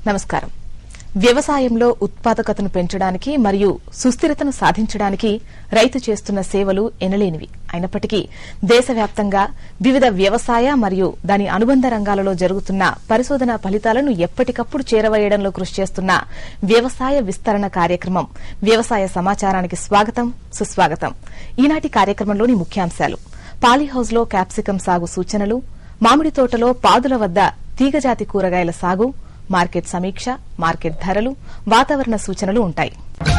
నమస్కారం వ్యవసాయంలో ఉత్పాదకతను పెంచడానికి మరియు సుస్థిరతను సాధించడానికి రైతు చేస్తున్న సేవలు ఎనలేనివి అయినప్పటికీ దేశవ్యాప్తంగా వివిధ వ్యవసాయ మరియు దాని అనుబంధ రంగాలలో జరుగుతున్న పరిశోధన ఫలితాలను ఎప్పటికప్పుడు చేరవేయడంలో కృషి చేస్తున్న వ్యవసాయ విస్తరణ కార్యక్రమం వ్యవసాయ సమాచారానికి స్వాగతం సుస్వాగతం ఈనాటి కార్యక్రమంలోని ముఖ్యాంశాలు పాలీహౌస్లో క్యాప్సికం సాగు సూచనలు మామిడి తోటలో పాదుల వద్ద తీగజాతి కూరగాయల సాగు మార్కెట్ సమీక్ష మార్కెట్ ధరలు వాతావరణ సూచనలు ఉంటాయి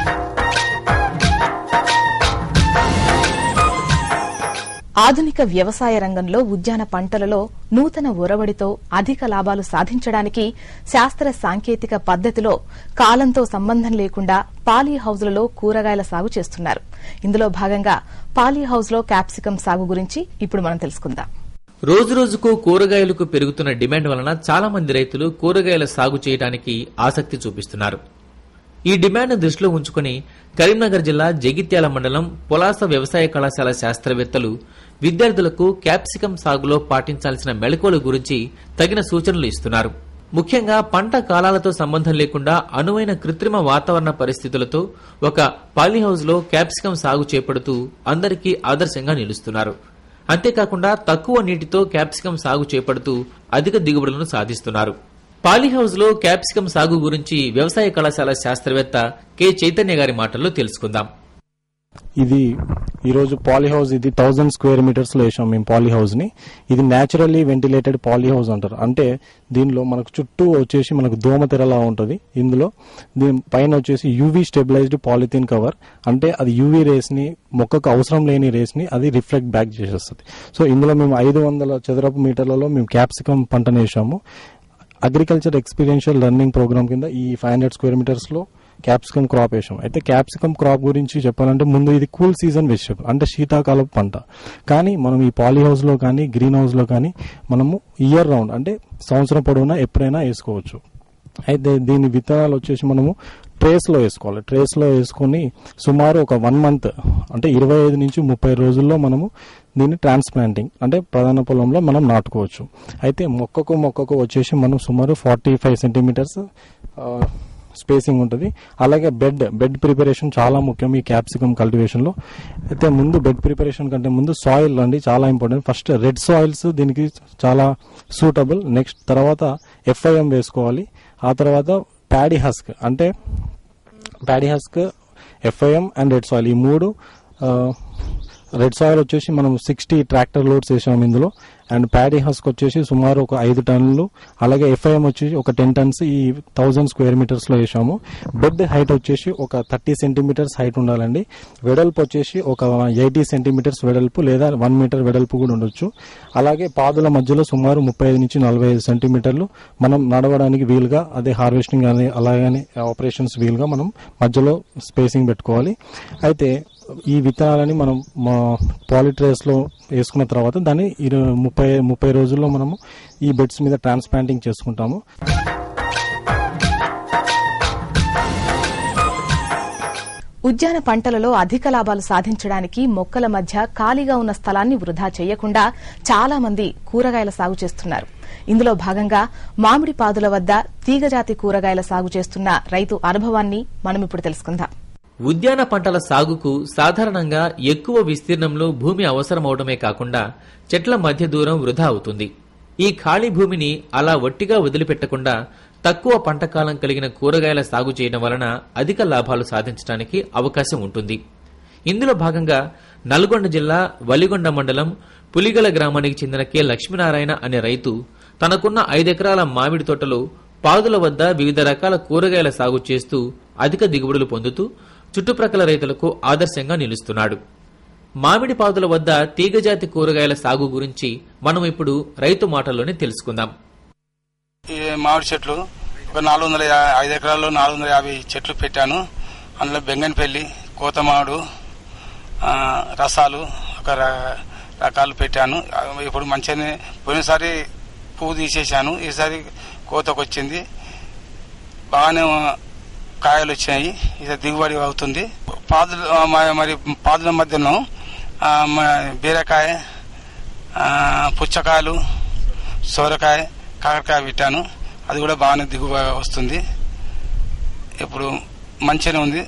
ఆధునిక వ్యవసాయ రంగంలో ఉద్యాన పంటలలో నూతన ఒరవడితో అధిక లాభాలు సాధించడానికి శాస్త్ర సాంకేతిక పద్దతిలో కాలంతో సంబంధం లేకుండా పాలీ హౌజ్లలో కూరగాయల సాగు చేస్తున్నారు ఇందులో భాగంగా పాలీ హౌజ్లో క్యాప్సికం సాగు గురించి ఇప్పుడు మనం తెలుసుకుందాం రోజు రోజుకు కూరగాయలకు పెరుగుతున్న డిమాండ్ వలన చాలా మంది రైతులు కూరగాయల సాగు చేయడానికి ఆసక్తి చూపిస్తున్నారు ఈ డిమాండ్ దృష్టిలో ఉంచుకుని కరీంనగర్ జిల్లా జగిత్యాల మండలం పొలాస వ్యవసాయ కళాశాల శాస్త్రవేత్తలు విద్యార్థులకు క్యాప్సికం సాగులో పాటించాల్సిన మెళకువల గురించి తగిన సూచనలు ఇస్తున్నారు ముఖ్యంగా పంట కాలాలతో సంబంధం లేకుండా అనువైన కృత్రిమ వాతావరణ పరిస్థితులతో ఒక పాలీహౌస్ లో క్యాప్సికం సాగు చేపడుతూ అందరికీ ఆదర్శంగా నిలుస్తున్నారు అంతేకాకుండా తక్కువ నీటితో క్యాప్సికం సాగు చేపడుతూ అధిక దిగుబడులను సాధిస్తున్నారు పాలీహౌస్ లో క్యాప్సికం సాగు గురించి వ్యవసాయ కళాశాల శాస్త్రవేత్త కె చైతన్య గారి మాటల్లో తెలుసుకుందాం ఇది ఈరోజు పాలీ హౌస్ ఇది థౌజండ్ స్క్వేర్ మీటర్స్ లో వేసాం మేము పాలీ హౌస్ ని ఇది న్యాచురల్లీ వెంటిలేటెడ్ పాలీ హౌస్ అంటారు అంటే దీనిలో మనకు చుట్టూ వచ్చేసి మనకు దోమ తెరలా ఉంటుంది ఇందులో దీని పైన వచ్చేసి యూవీ స్టెబిలైజ్డ్ పాలిథిన్ కవర్ అంటే అది యూవీ రేస్ ని మొక్కకు అవసరం లేని రేస్ ని అది రిఫ్లెక్ట్ బ్యాక్ చేసేస్తుంది సో ఇందులో మేము ఐదు వందల చదరపు మీటర్లలో మేము క్యాప్సికం పంటను వేసాము అగ్రికల్చర్ ఎక్స్పీరియన్షియల్ లెర్నింగ్ ప్రోగ్రామ్ కింద ఈ ఫైవ్ హండ్రెడ్ స్క్వేర్ మీటర్స్ లో క్యాప్సికమ్ క్రాప్ వేసాం అయితే క్యాప్సికమ్ క్రాప్ గురించి చెప్పాలంటే ముందు ఇది కూల్ సీజన్ వెజిటబుల్ అంటే శీతాకాలపు పంట కానీ మనం ఈ పాలీ హౌస్ లో కానీ గ్రీన్ హౌస్ లో కానీ మనము ఇయర్ రౌండ్ అంటే సంవత్సరం పొడవునా ఎప్పుడైనా వేసుకోవచ్చు అయితే దీని విత్తనాలు వచ్చేసి మనము ట్రేస్ లో వేసుకోవాలి ట్రేస్ లో వేసుకొని సుమారు ఒక వన్ మంత్ అంటే ఇరవై ఐదు నుంచి ముప్పై రోజుల్లో మనము దీన్ని ట్రాన్స్ప్లాంటింగ్ అంటే ప్రధాన పొలంలో మనం నాటుకోవచ్చు అయితే మొక్కకు మొక్కకు వచ్చేసి మనం సుమారు ఫార్టీ ఫైవ్ సెంటీమీటర్స్ స్పేసింగ్ ఉంటుంది అలాగే బెడ్ బెడ్ ప్రిపరేషన్ చాలా ముఖ్యం ఈ క్యాప్సికమ్ కల్టివేషన్ లో అయితే ముందు బెడ్ ప్రిపరేషన్ కంటే ముందు సాయిల్ అండి చాలా ఇంపార్టెంట్ ఫస్ట్ రెడ్ సాయిల్స్ దీనికి చాలా సూటబుల్ నెక్స్ట్ తర్వాత ఎఫ్ఐఎం వేసుకోవాలి ఆ తర్వాత ప్యాడీ హస్క్ అంటే paddy husk FIM and red soil ఈ మూడు రెడ్ సాయిల్ వచ్చేసి మనం సిక్స్టీ ట్రాక్టర్ లోడ్స్ వేసాము ఇందులో అండ్ ప్యాడీ హస్క్ వచ్చేసి సుమారు ఒక ఐదు టన్నులు అలాగే ఎఫ్ఐఎం వచ్చేసి ఒక టెన్ టన్స్ ఈ థౌజండ్ స్క్వేర్ మీటర్స్ లో వేసాము బెడ్ హైట్ వచ్చేసి ఒక థర్టీ సెంటీమీటర్స్ హైట్ ఉండాలండి వెడల్పు వచ్చేసి ఒక ఎయిటీ సెంటీమీటర్స్ వెడల్పు లేదా వన్ మీటర్ వెడల్పు కూడా ఉండొచ్చు అలాగే పాదుల మధ్యలో సుమారు ముప్పై ఐదు నుంచి నలభై ఐదు సెంటీమీటర్లు మనం నడవడానికి వీలుగా అదే హార్వెస్టింగ్ అని అలాగని ఆపరేషన్స్ వీలుగా మనం మధ్యలో స్పేసింగ్ పెట్టుకోవాలి అయితే ఈ విత్తనాలని మనం మా పాలిట్రేస్ లో వేసుకున్న తర్వాత దాన్ని ఇరు- ముప్పై ముప్పై రోజుల్లో మనము ఈ బెడ్స్ మీద ట్రాన్స్ప్లాంటింగ్ చేసుకుంటాము ఉద్యాన పంటలలో అధిక లాభాలు సాధించడానికి మొక్కల మధ్య ఖాళీగా ఉన్న స్థలాన్ని వృధా చేయకుండా చాలా మంది కూరగాయల సాగు చేస్తున్నారు ఇందులో భాగంగా మామిడి పాదుల వద్ద తీగజాతి కూరగాయల సాగు చేస్తున్న రైతు అనుభవాన్ని మనం ఇప్పుడు తెలుసుకుందాం ఉద్యాన పంటల సాగుకు సాధారణంగా ఎక్కువ విస్తీర్ణంలో భూమి అవసరమవడమే కాకుండా చెట్ల మధ్య దూరం వృధా అవుతుంది ఈ ఖాళీ భూమిని అలా ఒట్టిగా వదిలిపెట్టకుండా తక్కువ పంట కాలం కలిగిన కూరగాయల సాగు చేయడం వలన అధిక లాభాలు సాధించడానికి అవకాశం ఉంటుంది ఇందులో భాగంగా నల్గొండ జిల్లా వలిగొండ మండలం పులిగల గ్రామానికి చెందిన కె లక్ష్మీనారాయణ అనే రైతు తనకున్న ఐదెకరాల మామిడి తోటలో పాదుల వద్ద వివిధ రకాల కూరగాయల సాగు చేస్తూ అధిక దిగుబడులు పొందుతూ చుట్టుప్రక్కల రైతులకు ఆదర్శంగా నిలుస్తున్నాడు మామిడి పాదుల వద్ద తీగజాతి కూరగాయల సాగు గురించి మనం ఇప్పుడు రైతు మాటల్లోనే తెలుసుకుందాం ఈ మామిడి చెట్లు ఒక నాలుగు వందల యా- ఐదు ఎకరాల్లో నాలుగు వందల యాభై చెట్లు పెట్టాను అందులో బెంగన్పల్లి కోత మామిడు ఆ, రసాలు ఒక ర- రకాలు పెట్టాను ఆ, ఇప్పుడు మంచిగానే పోయినసారి పువ్వు తీసేశాను ఈసారి కోతకు వచ్చింది బాగానే కాయలు వచ్చినాయి ఈసారి దిగుబడి అవుతుంది పాదులు ఆ, మ- మరి పాదుల మధ్యలో ఆ, మ- బీరకాయ ఆ, పుచ్చకాయలు సోరకాయ కాకరకాయ పెట్టాను అది కూడా బాగానే దిగువ వస్తుంది ఇప్పుడు మంచిగానే ఉంది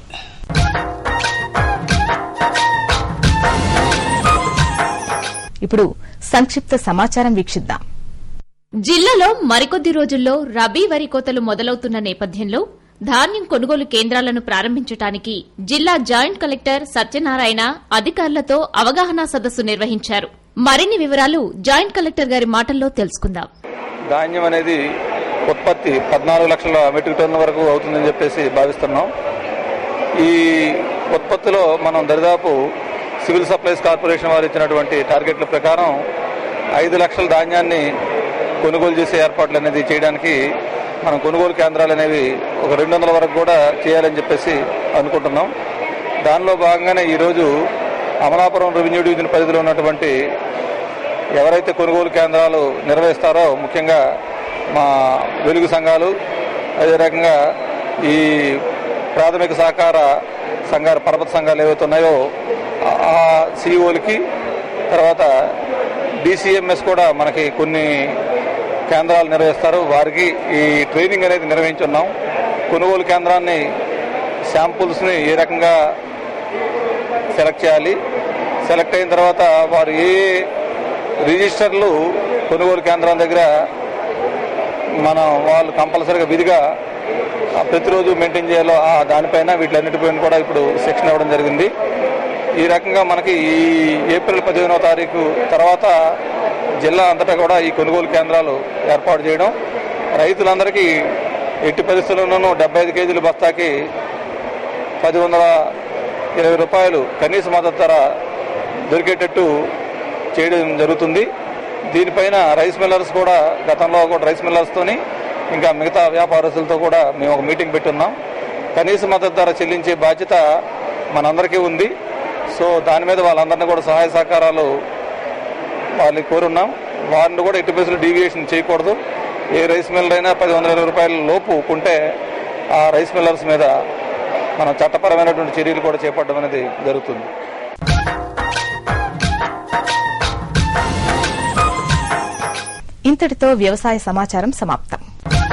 ఇప్పుడు సంక్షిప్త సమాచారం వీక్షిద్దాం జిల్లాలో మరికొద్ది రోజుల్లో రబీ వరి కోతలు మొదలవుతున్న నేపథ్యంలో ధాన్యం కొనుగోలు కేంద్రాలను ప్రారంభించడానికి జిల్లా జాయింట్ కలెక్టర్ సత్యనారాయణ అధికారులతో అవగాహన సదస్సు నిర్వహించారు మరిన్ని వివరాలు జాయింట్ కలెక్టర్ గారి మాటల్లో తెలుసుకుందాం ధాన్యం అనేది ఉత్పత్తి పద్నాలుగు లక్షల మెట్రిక్ టన్నుల వరకు అవుతుందని చెప్పేసి భావిస్తున్నాం ఈ ఉత్పత్తిలో మనం దరిదాపు సివిల్ సప్లైస్ కార్పొరేషన్ వారు ఇచ్చినటువంటి టార్గెట్ల ప్రకారం ఐదు లక్షల ధాన్యాన్ని కొనుగోలు చేసే ఏర్పాట్లు అనేది చేయడానికి మనం కొనుగోలు కేంద్రాలు అనేవి ఒక రెండు వందల వరకు కూడా చేయాలని చెప్పేసి అనుకుంటున్నాం దానిలో భాగంగానే ఈరోజు అమలాపురం రెవెన్యూ డివిజన్ పరిధిలో ఉన్నటువంటి ఎవరైతే కొనుగోలు కేంద్రాలు నిర్వహిస్తారో ముఖ్యంగా మా వెలుగు సంఘాలు అదే రకంగా ఈ ప్రాథమిక సహకార సంఘాల పర్వత సంఘాలు ఏవైతే ఉన్నాయో ఆ- ఆ సిఇఓలకి తర్వాత డిసిఎంఎస్ కూడా మనకి కొన్ని కేంద్రాలు నిర్వహిస్తారు వారికి ఈ ట్రైనింగ్ అనేది నిర్వహించున్నాం కొనుగోలు కేంద్రాన్ని శాంపుల్స్ని ఏ రకంగా సెలెక్ట్ చేయాలి సెలెక్ట్ అయిన తర్వాత వారు ఏ రిజిస్టర్లు కొనుగోలు కేంద్రం దగ్గర మనం వాళ్ళు కంపల్సరీగా విధిగా ఆ, ప్రతిరోజు మెయింటైన్ చేయాలో ఆ దానిపైన వీటిలన్నిటిపైన కూడా ఇప్పుడు శిక్షణ ఇవ్వడం జరిగింది ఈ రకంగా మనకి ఈ ఏప్రిల్ పదిహేనవ తారీఖు తర్వాత జిల్లా అంతటా కూడా ఈ కొనుగోలు కేంద్రాలు ఏర్పాటు చేయడం రైతులందరికీ ఎట్టి పరిస్థితుల్లోనూ డెబ్బై ఐదు కేజీల బస్తాకి పది వందల ఇరవై రూపాయలు కనీస మద్దతు ధర దొరికేటట్టు చేయడం జరుగుతుంది దీనిపైన రైస్ మిల్లర్స్ కూడా గతంలో కూడా రైస్ మిల్లర్స్తోని ఇంకా మిగతా వ్యాపారస్తులతో కూడా మేము ఒక మీటింగ్ పెట్టున్నాం కనీస మద్దతు ధర చెల్లించే బాధ్యత మనందరికీ ఉంది సో దాని మీద వాళ్ళందరినీ కూడా సహాయ సహకారాలు వాళ్ళకి కోరున్నాం వారిని కూడా ఎట్టి పరిస్థితులు డీవియేషన్ చేయకూడదు ఏ రైస్ మిల్లర్ అయినా పది వందల ఇరవై రూపాయల లోపు కొంటే ఆ రైస్ మిల్లర్స్ మీద మనం చట్టపరమైనటువంటి చర్యలు కూడా చేపట్టడం అనేది జరుగుతుంది ఇంతటితో వ్యవసాయ సమాచారం సమాప్తం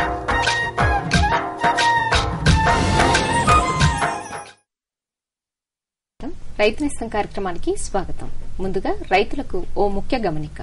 రైతు నేస్తం కార్యక్రమానికి స్వాగతం ముందుగా రైతులకు ఓ ముఖ్య గమనిక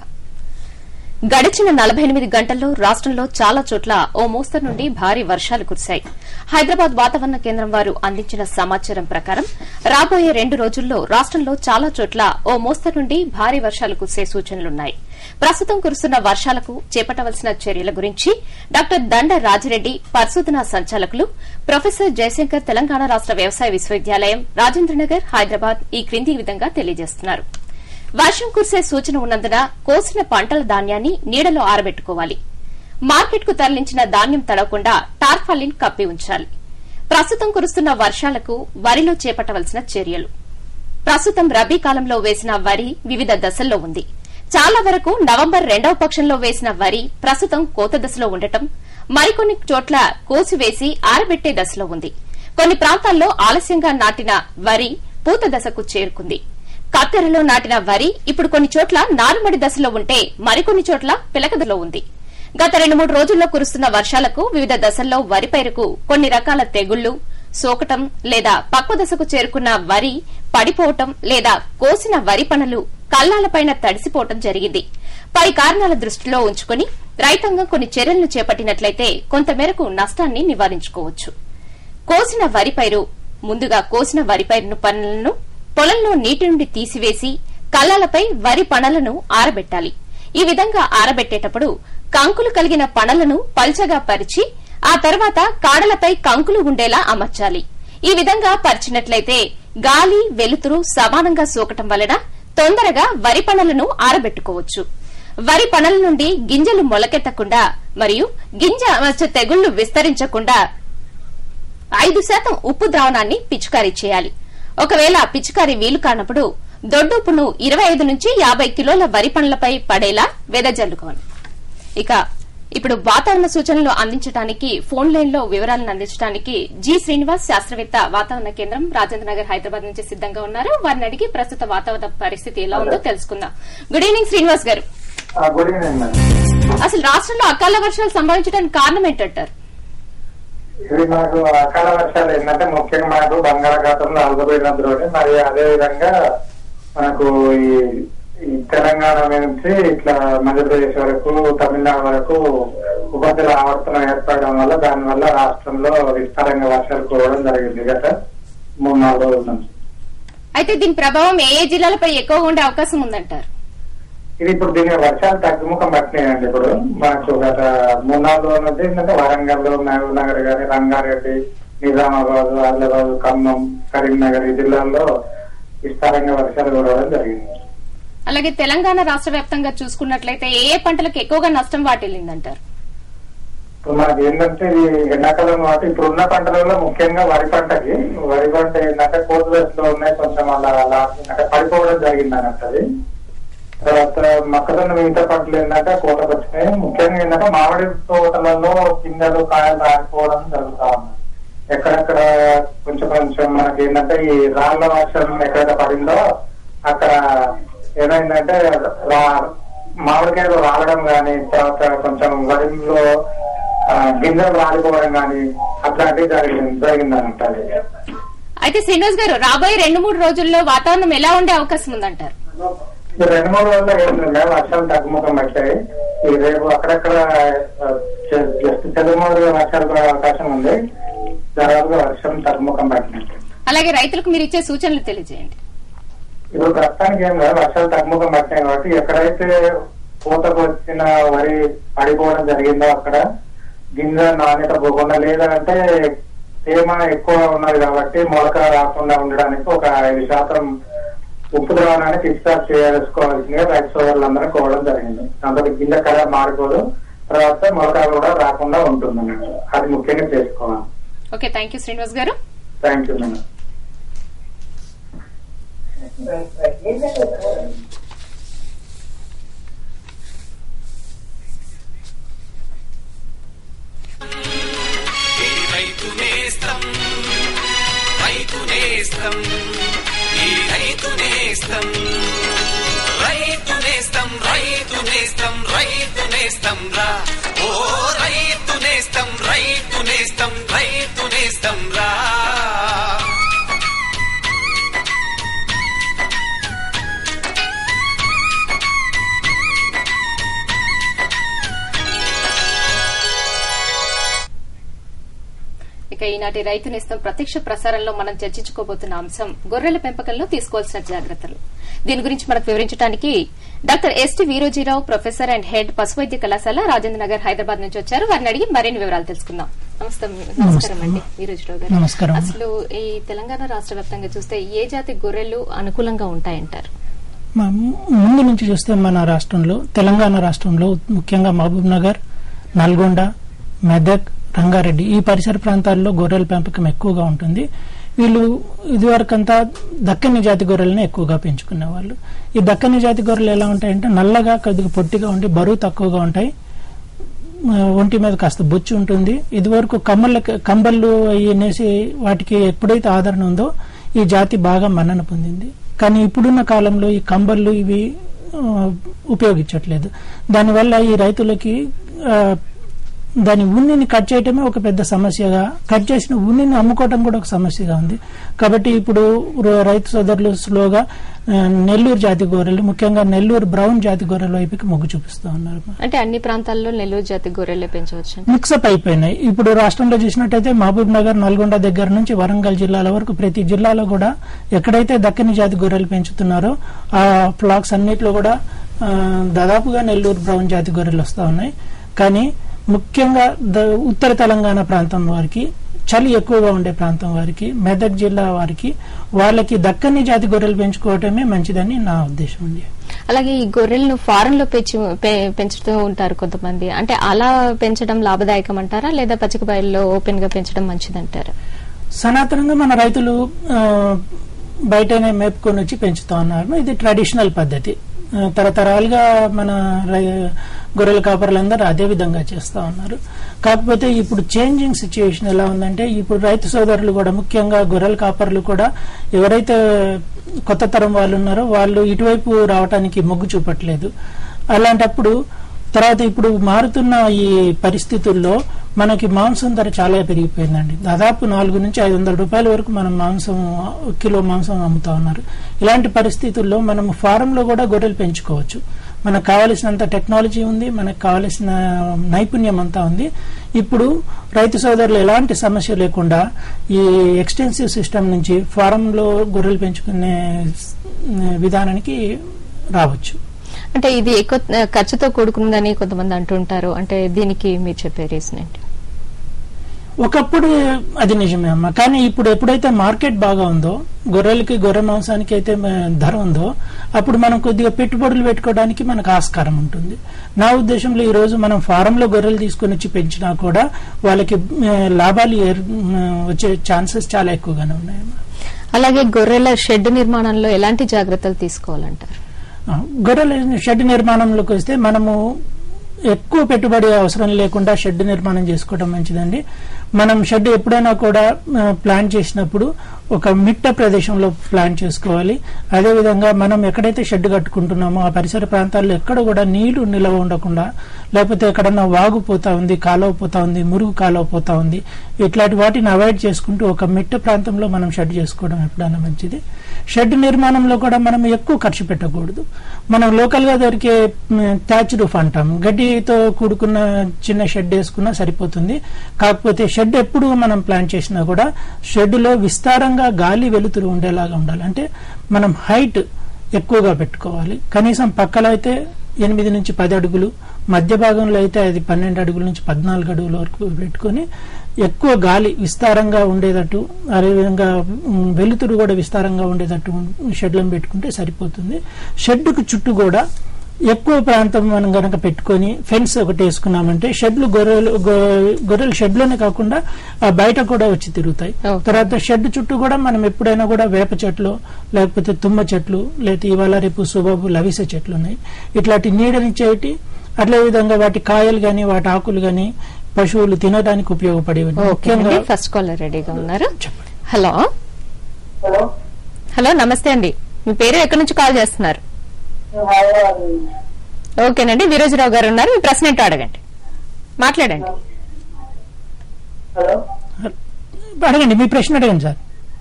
గడిచిన నలభై ఎనిమిది గంటల్లో రాష్ట్రంలో చాలా చోట్ల ఓ మోస్తరు నుండి భారీ వర్షాలు కురిశాయి హైదరాబాద్ వాతావరణ కేంద్రం వారు అందించిన సమాచారం ప్రకారం రాబోయే రెండు రోజుల్లో రాష్ట్రంలో చాలా చోట్ల ఓ మోస్తరు నుండి భారీ వర్షాలు కురిసే సూచనలున్నాయి ప్రస్తుతం కురుస్తున్న వర్షాలకు చేపట్టవలసిన చర్యల గురించి డాక్టర్ దండ రాజిరెడ్డి పరిశోధనా సంచాలకులు ప్రొఫెసర్ జయశంకర్ తెలంగాణ రాష్ట వ్యవసాయ విశ్వవిద్యాలయం రాజేంద్రనగర్ హైదరాబాద్ ఈ క్రింది విధంగా తెలియజేస్తున్నారు వర్షం కురిసే సూచన ఉన్నందున కోసిన పంటల ధాన్యాన్ని నీడలో ఆరబెట్టుకోవాలి మార్కెట్కు తరలించిన ధాన్యం తడవకుండా టార్ఫాలిన్ కప్పి ఉంచాలి ప్రస్తుతం కురుస్తున్న వర్షాలకు వరిలో చేపట్టవలసిన చర్యలు ప్రస్తుతం రబీ కాలంలో వేసిన వరి వివిధ దశల్లో ఉంది చాలా వరకు నవంబర్ రెండవ పక్షంలో వేసిన వరి ప్రస్తుతం కోత దశలో ఉండటం మరికొన్ని చోట్ల కోసివేసి ఆరబెట్టే దశలో ఉంది కొన్ని ప్రాంతాల్లో ఆలస్యంగా నాటిన వరి పూత దశకు చేరుకుంది కత్తెరలో నాటిన వరి ఇప్పుడు కొన్ని చోట్ల నారుమడి దశలో ఉంటే మరికొన్ని చోట్ల పిలకదలో ఉంది గత రెండు మూడు రోజుల్లో కురుస్తున్న వర్షాలకు వివిధ దశల్లో వరి పైరుకు కొన్ని రకాల తెగుళ్లు సోకటం లేదా పక్వ దశకు చేరుకున్న వరి పడిపోవటం లేదా కోసిన వరి పనులు కల్లాలపైన తడిసిపోవటం జరిగింది పై కారణాల దృష్టిలో ఉంచుకుని రైతాంగం కొన్ని చర్యలను చేపట్టినట్లయితే కొంతమేరకు నష్టాన్ని నివారించుకోవచ్చు కోసిన వరి పైరు ముందుగా కోసిన వరి పైరును పనులను పొలంలో నీటి నుండి తీసివేసి కళ్ళాలపై వరి పణలను ఆరబెట్టాలి ఈ విధంగా ఆరబెట్టేటప్పుడు కంకులు కలిగిన పణలను పల్చగా పరిచి ఆ తర్వాత కాడలపై కంకులు ఉండేలా అమర్చాలి ఈ విధంగా పరిచినట్లయితే గాలి వెలుతురు సమానంగా సోకటం వలన తొందరగా వరి పణలను ఆరబెట్టుకోవచ్చు వరి పణల నుండి గింజలు మొలకెత్తకుండా మరియు గింజ మచ్చ తెగుళ్లు విస్తరించకుండా ఐదు శాతం ఉప్పు ద్రావణాన్ని పిచికారీ చేయాలి ఒకవేళ పిచికారీ వీలు కానప్పుడు దొడ్డుప్పును ఇరవై ఐదు నుంచి యాభై కిలోల వరి పండ్లపై పడేలా వెదజల్లుకోవాలి ఇక ఇప్పుడు వాతావరణ సూచనలు అందించడానికి ఫోన్ లైన్ లో వివరాలను అందించడానికి జి శ్రీనివాస్ శాస్త్రవేత్త వాతావరణ కేంద్రం రాజేంద్ర నగర్ హైదరాబాద్ నుంచి సిద్దంగా ఉన్నారు వారిని అడిగి ప్రస్తుత వాతావరణ పరిస్థితి ఎలా ఉందో తెలుసుకుందాం గుడ్ ఈవినింగ్ శ్రీనివాస్ గారు గుడ్ ఈవినింగ్ మేడం అసలు రాష్ట్రంలో అకాల వర్షాలు సంభవించడానికి కారణం ఏంటంటారు ఇది మనకు అకాల వర్షాలు ఏంటంటే ముఖ్యంగా మనకు బంగాళాఖాతంలో అల్పపీడన ద్రోణి మరి అదే విధంగా మనకు ఈ ఈ తెలంగాణ నుంచి ఇట్లా మధ్యప్రదేశ్ వరకు తమిళనాడు వరకు ఉపద్రవ ఆవర్తనం ఏర్పడడం వల్ల దానివల్ల రాష్ట్రంలో విస్తారంగా వర్షాలు కురవడం జరిగింది గత మూడు నాలుగు రోజుల నుంచి అయితే దీని ప్రభావం ఏ ఏ జిల్లాలపై ఎక్కువగా ఉండే అవకాశం ఉందంటారు ఇది ఇప్పుడు దీని వర్షాలు తగ్గుముఖం పట్టినాయండి ఇప్పుడు మనకు గత మూడు నాలుగు రోజుల నుంచి ఏంటంటే వరంగల్ మహబూబ్ నగర్ గాని రంగారెడ్డి నిజామాబాద్ ఆదిలాబాద్ ఖమ్మం కరీంనగర్ ఈ జిల్లాల్లో విస్తారంగా వర్షాలు కురవడం జరిగింది అలాగే తెలంగాణ రాష్ట్ర వ్యాప్తంగా చూసుకున్నట్లయితే ఏ ఏ పంటలకు ఎక్కువగా నష్టం వాటిల్లిందంటారు ఇప్పుడు మనకి ఏంటంటే ఇది ఎండాకాలం కాబట్టి ఇప్పుడు ఉన్న పంటలలో ముఖ్యంగా వరి పంటకి వరి పంట ఏంటంటే కోర్టు దశలో ఉన్నాయి కొంచెం అలా అలా అంటే పడిపోవడం జరిగింది అన్నట్టు తర్వాత మొక్కజొన్న మిగతా పంటలు ఏంటంటే కోతకు వచ్చినాయి ముఖ్యంగా ఏంటంటే మామిడి తోటలలో పిందెలు కాయలు రాకపోవడం జరుగుతా ఉంది ఎక్కడెక్కడ కొంచెం కొంచెం మనకి ఏంటంటే ఈ రాళ్ల వర్షం ఎక్కడైతే పడిందో అక్కడ ఏమైందంటే రా- మామిడికాయలు రాలడం కానీ తర్వాత కొంచెం వరిలో ఆ, గింజలు రాలిపోవడం కానీ అట్లాంటివి జరిగింది జరిగిందన్నట్టు అది అయితే శ్రీనివాస్ గారు రాబోయే రెండు మూడు రోజుల్లో వాతావరణం ఎలా ఉండే అవకాశం ఉందంటారు ఈ రెండు మూడు రోజుల్లో ఏంటంటే వర్షాలు తగ్గుముఖం పట్టాయి ఈ రేపు అక్కడక్కడ ఆ, జ- జస్ట్ తెలుగు వర్షాలు పడే అవకాశం ఉంది తర్వాత వర్షం తగ్గుముఖం పట్టినట్టు అలాగే రైతులకు మీరు ఇచ్చే సూచనలు తెలియజేయండి ఇప్పుడు ప్రస్తుతానికి ఏం లేదు వర్షాలు తగ్గుముఖం పట్టినాయి కాబట్టి ఎక్కడైతే పూతకు వచ్చిన వరి పడిపోవడం జరిగిందో అక్కడ గింజ నాణ్యత పోకుండా లేదంటే తేమ ఎక్కువ ఉన్నది కాబట్టి మొలక రాకుండా ఉండడానికి ఒక ఐదు శాతం ఉప్పు ద్రావణాన్ని ఫిక్స్ చేసుకోవాల్సిందిగా రైతు సోదరులందరూ కోవడం జరిగింది దాంతో గింజ కలర్ మారిపోదు తర్వాత మొలక కూడా రాకుండా ఉంటుంది అన్నట్టు అది ముఖ్యంగా చేసుకోవాలి ఓకే థ్యాంక్ యూ శ్రీనివాస్ గారు థ్యాంక్ యూ మేడం ఈ రైతు నేస్తం రైతు నేస్తం ఈ రైతు నేస్తం రైతు నేస్తం రైతు నేస్తం రైతు నేస్తం రా ఓ రైతు నేస్తం రైతు నేస్తం రైతు నేస్తం రా ఇక ఈనాటి రైతు నేస్తం ప్రత్యక్ష ప్రసారంలో మనం చర్చించుకోబోతున్న అంశం గొర్రెల పెంపకంలో తీసుకోవాల్సిన జాగ్రత్తలు దీని గురించి మనకు వివరించడానికి doctor ST Veerojirao professor and head పశువైద్య కళాశాల రాజేంద్ర నగర్ హైదరాబాద్ నుంచి వచ్చారు వారిని అడిగి మరిన్ని వివరాలు తెలుసుకుందాం నమస్తే నమస్కారం అండి వీరోజీరావు గారు నమస్కారం. అసలు ఈ తెలంగాణ రాష్ట్ర వ్యాప్తంగా చూస్తే ఏ జాతి గొర్రెలు అనుకూలంగా ఉంటాయంటారు మ- ముందు నుంచి చూస్తే మన రాష్ట్రంలో తెలంగాణ రాష్ట్రంలో ముఖ్యంగా మహబూబ్ నగర్ నల్గొండ మెదక్ రంగారెడ్డి ఈ పరిసర ప్రాంతాల్లో గొర్రెల పెంపకం ఎక్కువగా ఉంటుంది వీళ్ళు ఇదివరకంతా దక్కని జాతి గొర్రెలను ఎక్కువగా పెంచుకునేవాళ్ళు ఈ దక్కని జాతి గొర్రెలు ఎలా ఉంటాయంటే నల్లగా కొద్దిగా పొట్టిగా ఉండి బరువు తక్కువగా ఉంటాయి ఆ, ఒంటి మీద కాస్త బొచ్చు ఉంటుంది ఇదివరకు కమ్మల కంబళ్ళు అవి అనేసి వాటికి ఎప్పుడైతే ఆదరణ ఉందో ఈ జాతి బాగా మన్నన పొందింది కానీ ఇప్పుడున్న కాలంలో ఈ కంబళ్ళు ఇవి ఆ, ఉపయోగించట్లేదు దానివల్ల ఈ రైతులకి ఆ, దాని ఉన్నిని కట్ చేయటమే ఒక పెద్ద సమస్యగా కట్ చేసిన ఉన్నిని అమ్ముకోవటం కూడా ఒక సమస్యగా ఉంది కాబట్టి ఇప్పుడు ర- రైతు సోదరులు స్లోగా ఆ, నెల్లూరు జాతి గొర్రెలు ముఖ్యంగా నెల్లూరు బ్రౌన్ జాతి గొర్రెల వైపుకి మొగ్గు చూపిస్తూ ఉన్నారు అంటే అన్ని ప్రాంతాల్లో నెల్లూరు జాతి గొర్రెలే పెంచవచ్చు మిక్సప్ అయిపోయినాయి ఇప్పుడు రాష్ట్రంలో చూసినట్టయితే మహబూబ్ నగర్ నల్గొండ దగ్గర నుంచి వరంగల్ జిల్లాల వరకు ప్రతి జిల్లాలో కూడా ఎక్కడైతే దక్కని జాతి గొర్రెలు పెంచుతున్నారో ఆ ఫ్లాక్స్ అన్నిట్లో కూడా ఆ, దాదాపుగా నెల్లూరు బ్రౌన్ జాతి గొర్రెలు వస్తూ ఉన్నాయి కానీ ముఖ్యంగా ద- ఉత్తర తెలంగాణ ప్రాంతం వారికి చలి ఎక్కువగా ఉండే ప్రాంతం వారికి మెదక్ జిల్లా వారికి వాళ్ళకి దక్కని జాతి గొర్రెలు పెంచుకోవటమే మంచిదని నా ఉద్దేశం అండి అలాగే ఈ గొర్రెలను ఫారెన్ లో పెంచి పె- పెంచుతూ ఉంటారు కొంతమంది అంటే అలా పెంచడం లాభదాయకం అంటారా లేదా పచ్చిక బయల్లో ఓపెన్ గా పెంచడం మంచిదంటారా సనాతనంగా మన రైతులు ఆ, బయటనే మేపుకొని వచ్చి పెంచుతా ఉన్నారు ఇది ట్రెడిషనల్ పద్ధతి ఆ, తరతరాలుగా మన రై- గొర్రెల కాపరులందరూ అదే విధంగా చేస్తా ఉన్నారు కాకపోతే ఇప్పుడు చేంజింగ్ సిచ్యుయేషన్ ఎలా ఉందంటే ఇప్పుడు రైతు సోదరులు కూడా ముఖ్యంగా గొర్రెల కాపరులు కూడా ఎవరైతే కొత్త తరం వాళ్ళు ఉన్నారో వాళ్ళు ఇటువైపు రావడానికి మొగ్గు చూపట్లేదు అలాంటప్పుడు తర్వాత ఇప్పుడు మారుతున్న ఈ పరిస్థితుల్లో మనకి మాంసం ధర చాలా పెరిగిపోయిందండి దాదాపు నాలుగు నుంచి ఐదు వందల రూపాయల వరకు మనం మాంసం కిలో మాంసం అమ్ముతా ఉన్నారు ఇలాంటి పరిస్థితుల్లో మనం ఫారంలో కూడా గొర్రెలు పెంచుకోవచ్చు మనకు కావలసినంత టెక్నాలజీ ఉంది మనకు కావలసిన నైపుణ్యం అంతా ఉంది ఇప్పుడు రైతు సోదరులు ఎలాంటి సమస్య లేకుండా ఈ ఎక్స్టెన్సివ్ సిస్టమ్ నుంచి ఫారంలో గొర్రెలు పెంచుకునే విధానానికి రావచ్చు అంటే ఇది ఎక్కువ ఆ, ఖర్చుతో కూడుకుందని కొంతమంది అంటుంటారు అంటే దీనికి మీరు చెప్పే రీజన్ ఏంటి ఒకప్పుడు అది నిజమే అమ్మా కానీ ఇప్పుడు ఎప్పుడైతే మార్కెట్ బాగా ఉందో గొర్రెలకి గొర్రె మాంసానికి అయితే మ- ధర ఉందో అప్పుడు మనం కొద్దిగా పెట్టుబడులు పెట్టుకోవడానికి మనకు ఆస్కారం ఉంటుంది నా ఉద్దేశంలో ఈ రోజు మనం ఫారంలో గొర్రెలు తీసుకొని వచ్చి పెంచినా కూడా వాళ్ళకి ఆ, లాభాలు ఏర్- ఆ, వచ్చే ఛాన్సెస్ చాలా ఎక్కువగానే ఉన్నాయమ్మా అలాగే గొర్రెల షెడ్ నిర్మాణంలో ఎలాంటి జాగ్రత్తలు తీసుకోవాలంటారు ఆ, గొర్రెల షెడ్ నిర్మాణంలోకి వస్తే మనము ఎక్కువ పెట్టుబడి అవసరం లేకుండా షెడ్ నిర్మాణం చేసుకోవడం మంచిదండి మనం షెడ్ ఎప్పుడైనా కూడా ఆ, ప్లాన్ చేసినప్పుడు ఒక మిట్ట ప్రదేశంలో ప్లాన్ చేసుకోవాలి అదేవిధంగా మనం ఎక్కడైతే షెడ్ కట్టుకుంటున్నామో ఆ పరిసర ప్రాంతాల్లో ఎక్కడ కూడా నీళ్లు నిల్వ ఉండకుండా లేకపోతే ఎక్కడన్నా వాగు పోతా ఉంది కాలువ పోతా ఉంది మురుగు కాలువ పోతా ఉంది ఇట్లాంటి వాటిని అవాయిడ్ చేసుకుంటూ ఒక మిట్ట ప్రాంతంలో మనం షెడ్ చేసుకోవడం ఎప్పుడైనా మంచిది షెడ్ నిర్మాణంలో కూడా మనం ఎక్కువ ఖర్చు పెట్టకూడదు మనం లోకల్ గా దొరికే థ్యాచ్ రూఫ్ అంటాం గడ్డితో కూడుకున్న చిన్న షెడ్ వేసుకున్నా సరిపోతుంది కాకపోతే షెడ్ ఎప్పుడు మనం ప్లాన్ చేసినా కూడా షెడ్ లో విస్తారంగా గాలి వెలుతురు ఉండేలాగా ఉండాలి అంటే మనం హైట్ ఎక్కువగా పెట్టుకోవాలి కనీసం పక్కలో అయితే ఎనిమిది నుంచి పది అడుగులు మధ్య భాగంలో అయితే అది పన్నెండు అడుగుల నుంచి పద్నాలుగు అడుగుల వరకు పెట్టుకొని ఎక్కువ గాలి విస్తారంగా ఉండేటట్టు అదేవిధంగా ఉమ్, వెలుతురు కూడా విస్తారంగా ఉండేటట్టు షెడ్లను పెట్టుకుంటే సరిపోతుంది షెడ్కు చుట్టూ కూడా ఎక్కువ ప్రాంతం మనం గనక పెట్టుకొని ఫెన్స్ ఒకటి వేసుకున్నామంటే షెడ్లు గొర్రెలు గొ- గొర్రెలు షెడ్లోనే కాకుండా ఆ బయట కూడా వచ్చి తిరుగుతాయి Okay. తర్వాత షెడ్ చుట్టూ కూడా మనం ఎప్పుడైనా కూడా వేప చెట్లు లేకపోతే తుమ్మ చెట్లు లేకపోతే ఇవాళ రేపు సుబాబు లవిస చెట్లు ఉన్నాయి ఇట్లాంటి నీడనిచ్చేటి అట్లే విధంగా వాటి కాయలు గాని వాటి ఆకులు గాని పశువులు తినడానికి ఉపయోగపడేవి ఓకే అండి ఫస్ట్ కాలర్ రెడీగా ఉన్నారు హలో హలో నమస్తే అండి మీ పేరు ఎక్కడి నుంచి కాల్ చేస్తున్నారు ఓకేనండి వీరోజరావు గారు ఉన్నారు మీ ప్రశ్న ఏంటో అడగండి మాట్లాడండి అడగండి మీ ప్రశ్న అడగండి సార్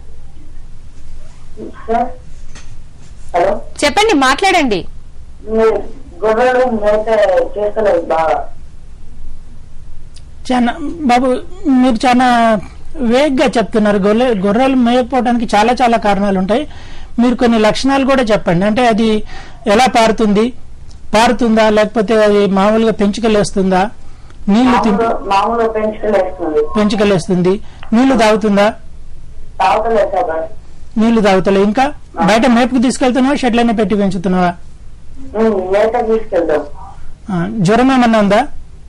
చెప్పండి మాట్లాడండి గొర్రెలు మేత చేస్తలేదు బాగా చాలా బాబు మీరు చాలా వేగ్గా చెప్తున్నారు గొర్రె గొర్రెలు మేయకపోవడానికి చాలా చాలా కారణాలు ఉంటాయి మీరు కొన్ని లక్షణాలు కూడా చెప్పండి అంటే అది ఎలా పారుతుంది పారుతుందా లేకపోతే అది మామూలుగా పెంచుకలేస్తుందా నీళ్లు తింటు మామూలు మామూలు పెంచుకలేస్తుంది పెంచుకలేస్తుంది నీళ్లు తాగుతుందా తాగుతలేదు సార్ నీళ్లు తాగుతలే ఇంకా బయట మేపుకు తీసుకెళ్తున్నావా షెడ్లైనా పెట్టి పెంచుతున్నావా ఉమ్, మేత తీసుకెళ్తాం ఆ, జ్వరం ఏమన్నా ఉందా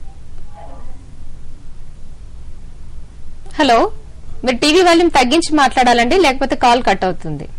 హలో మీరు టీవీ వాల్యూమ్ తగ్గించి మాట్లాడాలండి లేకపోతే కాల్ కట్ అవుతుంది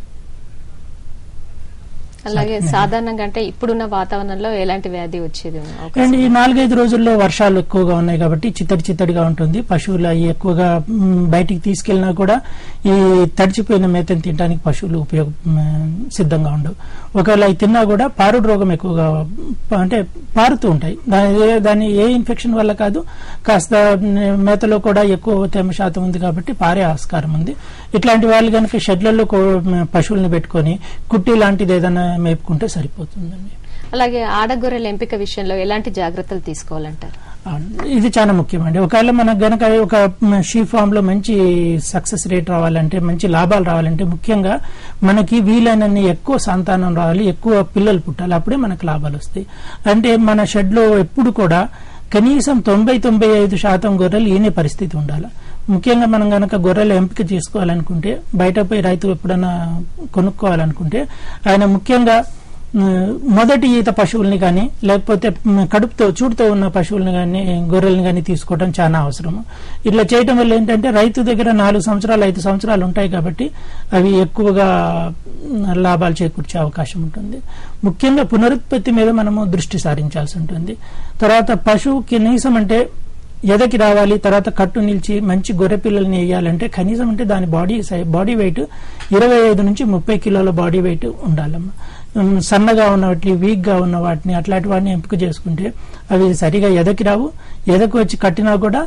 అలాగే సాధారణంగా అంటే ఇప్పుడున్న వాతావరణంలో ఎలాంటి వ్యాధి వచ్చేది ఉన్న అవకాశం అండ్ ఈ నాలుగైదు రోజుల్లో వర్షాలు ఎక్కువగా ఉన్నాయి కాబట్టి చిత్తడి చిత్తడిగా ఉంటుంది పశువులు అవి ఎక్కువగా మ్, బయటికి తీసుకెళ్లినా కూడా ఈ తడిచిపోయిన మేతను తినడానికి పశువులు ఉపయోగ మ్, సిద్ధంగా ఉండవు ఒకవేళ అవి తిన్నా కూడా పారుడు రోగం ఎక్కువగా ప- అంటే పారుతూ ఉంటాయి దాని ఏ- దాని ఏ ఇన్ఫెక్షన్ వల్ల కాదు కాస్త మ్, మేతలో కూడా ఎక్కువ తేమ శాతం ఉంది కాబట్టి పారే ఆస్కారం ఉంది ఇట్లాంటి వాళ్ళు కనుక షెడ్లలో కో- మ్, పశువులను పెట్టుకొని కుట్టి లాంటిది ఏదైనా మేపుకుంటే సరిపోతుందండి అలాగే ఆడగొర్రెల ఎంపిక విషయంలో ఎలాంటి జాగ్రత్తలు తీసుకోవాలంటారు ఆ, ఇది చాలా ముఖ్యమండి ఒకవేళ మనకు గనక ఒక షీ ఫామ్ లో మంచి సక్సెస్ రేట్ రావాలంటే మంచి లాభాలు రావాలంటే ముఖ్యంగా మనకి వీలైనన్ని ఎక్కువ సంతానం రావాలి ఎక్కువ పిల్లలు పుట్టాలి అప్పుడే మనకు లాభాలు వస్తాయి అంటే మన షెడ్ లో ఎప్పుడు కూడా కనీసం తొంభై తొంభై ఐదు శాతం గొర్రెలు ఈనే పరిస్థితి ఉండాలి ముఖ్యంగా మనం గనక గొర్రెలు ఎంపిక చేసుకోవాలనుకుంటే బయట పోయి రైతు ఎప్పుడైనా కొనుక్కోవాలనుకుంటే ఆయన ముఖ్యంగా ఉమ్, మొదటి ఈత పశువుల్ని కానీ లేకపోతే ఉమ్, కడుపుతో చూడుతో ఉన్న పశువుల్ని కానీ గొర్రెల్ని కానీ తీసుకోవడం చాలా అవసరం ఇట్లా చేయటం వల్ల ఏంటంటే రైతు దగ్గర నాలుగు సంవత్సరాలు ఐదు సంవత్సరాలు ఉంటాయి కాబట్టి అవి ఎక్కువగా ఉమ్, లాభాలు చేకూర్చే అవకాశం ఉంటుంది ముఖ్యంగా పునరుత్పత్తి మీద మనము దృష్టి సారించాల్సి ఉంటుంది తర్వాత పశువు కనీసం అంటే ఎదకి రావాలి తర్వాత కట్టు నిలిచి మంచి గొర్రె పిల్లల్ని వేయాలంటే కనీసం అంటే దాని బాడీ సై బాడీ వెయిట్ ఇరవై ఐదు నుంచి ముప్పై కిలోల బాడీ వెయిట్ ఉండాలమ్మా ఉమ్, సన్నగా ఉన్న వాటిని వీక్ గా ఉన్న వాటిని అట్లాంటి వాటిని ఎంపిక చేసుకుంటే అవి సరిగా ఎదకి రావు ఎదకు వచ్చి కట్టినా కూడా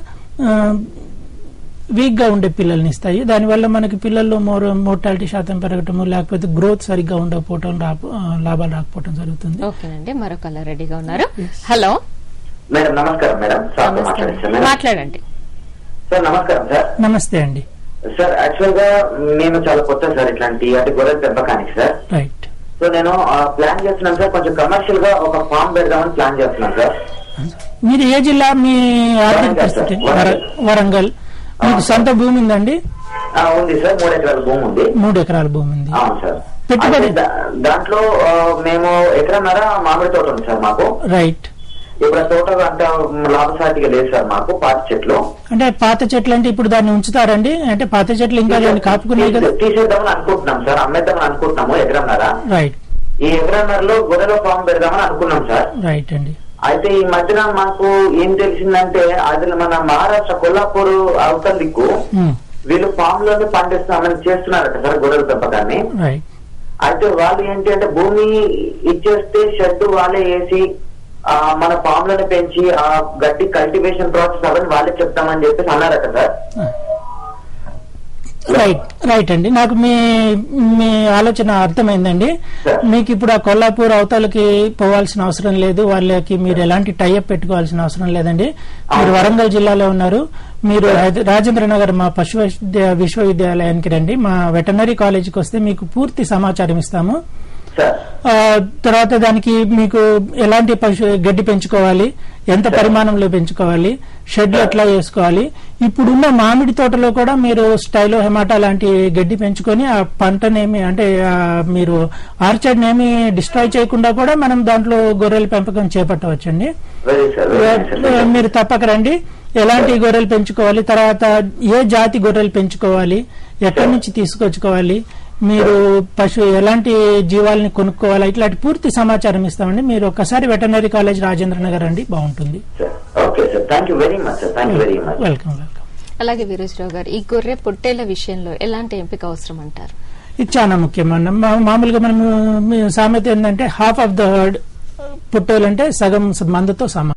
వీక్ గా ఉండే పిల్లల్ని ఇస్తాయి దానివల్ల మనకి పిల్లల్లో మోర్ మోర్టాలిటీ శాతం పెరగటము లేకపోతే గ్రోత్ సరిగ్గా ఉండకపోవటం రాప- ఆ, లాభాలు రాకపోవటం జరుగుతుంది ఓకేనండి మరొక రెడీగా ఉన్నారు హలో మేడం నమస్కారం మేడం సార్ నమస్తే మాట్లాడచ్చు మేడం మాట్లాడండి సార్ నమస్కారం సార్ నమస్తే అండి సార్ యాక్చువల్ గా నేను చాలా కొత్త సార్ ఇట్లాంటి అంటే గొర్రెల పెంపకానికి సార్ రైట్ సో నేను ఆ, ప్లాన్ చేస్తున్నాను సార్ కొంచెం కమర్షియల్ గా ఒక ఫామ్ పెడదామని ప్లాన్ చేస్తున్నాను సార్ మీరు ఏ జిల్లా మీ ఆర్థిక వరంగల్ పరిస్థితి సార్, వరంగల్. వర- వరంగల్ మీకు సొంత భూమి ఉందండి ఆ, ఉంది సార్ మూడు ఎకరాల భూమి ఉంది మూడు ఎకరాల భూమి ఉంది అవును సార్ పెట్టుబడి- అయితే దా- దాంట్లో ఆ, మేము ఎకరన్నర మామిడి తోట ఉంది సార్ మాకు రైట్ ఇప్పుడు ఆ తోట అంత లాభసాటిగా లేదు సార్ మాకు పాతి చెట్లు అంటే పాత చెట్లు అంటే ఇప్పుడు దాన్ని ఉంచుతారండి అంటే పాత చెట్లు ఇంకా దాన్ని కాపుకున్నాయి కదా తీసే- తీసేద్దామని అనుకుంటున్నాం సార్ అమ్మేద్దామని అనుకుంటున్నాము ఎకరన్నర రైట్ ఈ ఎకరన్నరలో గొర్రెల ఫామ్ పెడదామని అనుకున్నాం సార్ రైట్ అండి అయితే ఈ మధ్యన మాకు ఏం తెలిసిందంటే అది మన మహారాష్ట్ర కొల్లాపూర్ అవతల దిక్కు ఉమ్, వీళ్ళు ఫామ్ లోనే పండిస్తామని చేస్తున్నారట సార్ గొర్రెల పెంపకాన్ని రైట్ అయితే వాళ్ళు ఏంటి అంటే భూమి ఇచ్చేస్తే షెడ్ వాళ్ళే వేసి ఆ, మన ఫామ్ లోనే పెంచి ఆ గడ్డి కల్టివేషన్ ప్రాసెస్ అవన్నీ వాళ్ళే చెప్తామని చెప్పేసి అన్నారట సార్ రైట్ రైట్ అండి నాకు మీ మీ ఆలోచన అర్థమైందండి మీకు ఇప్పుడు ఆ కొల్లాపూర్ అవతలకి పోవాల్సిన అవసరం లేదు వాళ్ళకి మీరు ఎలాంటి టైఅప్ పెట్టుకోవాల్సిన అవసరం లేదండి మీరు వరంగల్ జిల్లాలో ఉన్నారు మీరు హైద- రాజేంద్ర నగర్ మా పశు వైద్య విశ్వవిద్యాలయానికి రండి మా వెటనరీ కాలేజీకి వస్తే మీకు పూర్తి సమాచారం ఇస్తాము ఆ, తర్వాత దానికి మీకు ఎలాంటి పశు గడ్డి పెంచుకోవాలి ఎంత పరిమాణంలో పెంచుకోవాలి షెడ్ ఎట్లా వేసుకోవాలి ఇప్పుడున్న మామిడి తోటలో కూడా మీరు స్టైలో హెమాటా లాంటి గడ్డి పెంచుకొని ఆ పంటనేమి అంటే ఆ, మీరు ఆర్చర్డ్ నేమి డిస్ట్రాయ్ చేయకుండా కూడా మనం దాంట్లో గొర్రెల పెంపకం చేపట్టవచ్చండి వెరీ సార్ వెరీ మీరు తప్పక రండి ఎలాంటి గొర్రెలు పెంచుకోవాలి తర్వాత ఏ జాతి గొర్రెలు పెంచుకోవాలి ఎక్కడి నుంచి తీసుకొచ్చుకోవాలి మీరు పశు ఎలాంటి జీవాలని కొనుక్కోవాలి ఇట్లాంటి పూర్తి సమాచారం ఇస్తామండి మీరు ఒక్కసారి వెటనరీ కాలేజ్ రాజేంద్ర నగర్ అండి బాగుంటుంది okay sir thank you very much sir thank you very much welcome welcome అలాగే వీరేశ్వరరావు గారు ఈ గొర్రె పొట్టేళ్ల విషయంలో ఎలాంటి ఎంపిక అవసరం అంటారు ఇది చాలా ముఖ్యం అన్న మా- మామూలుగా మనం మీ సామెత ఏంటంటే హాఫ్ ఆఫ్ ద హర్డ్ పుట్టోలంటే సగం మందుతో సమానం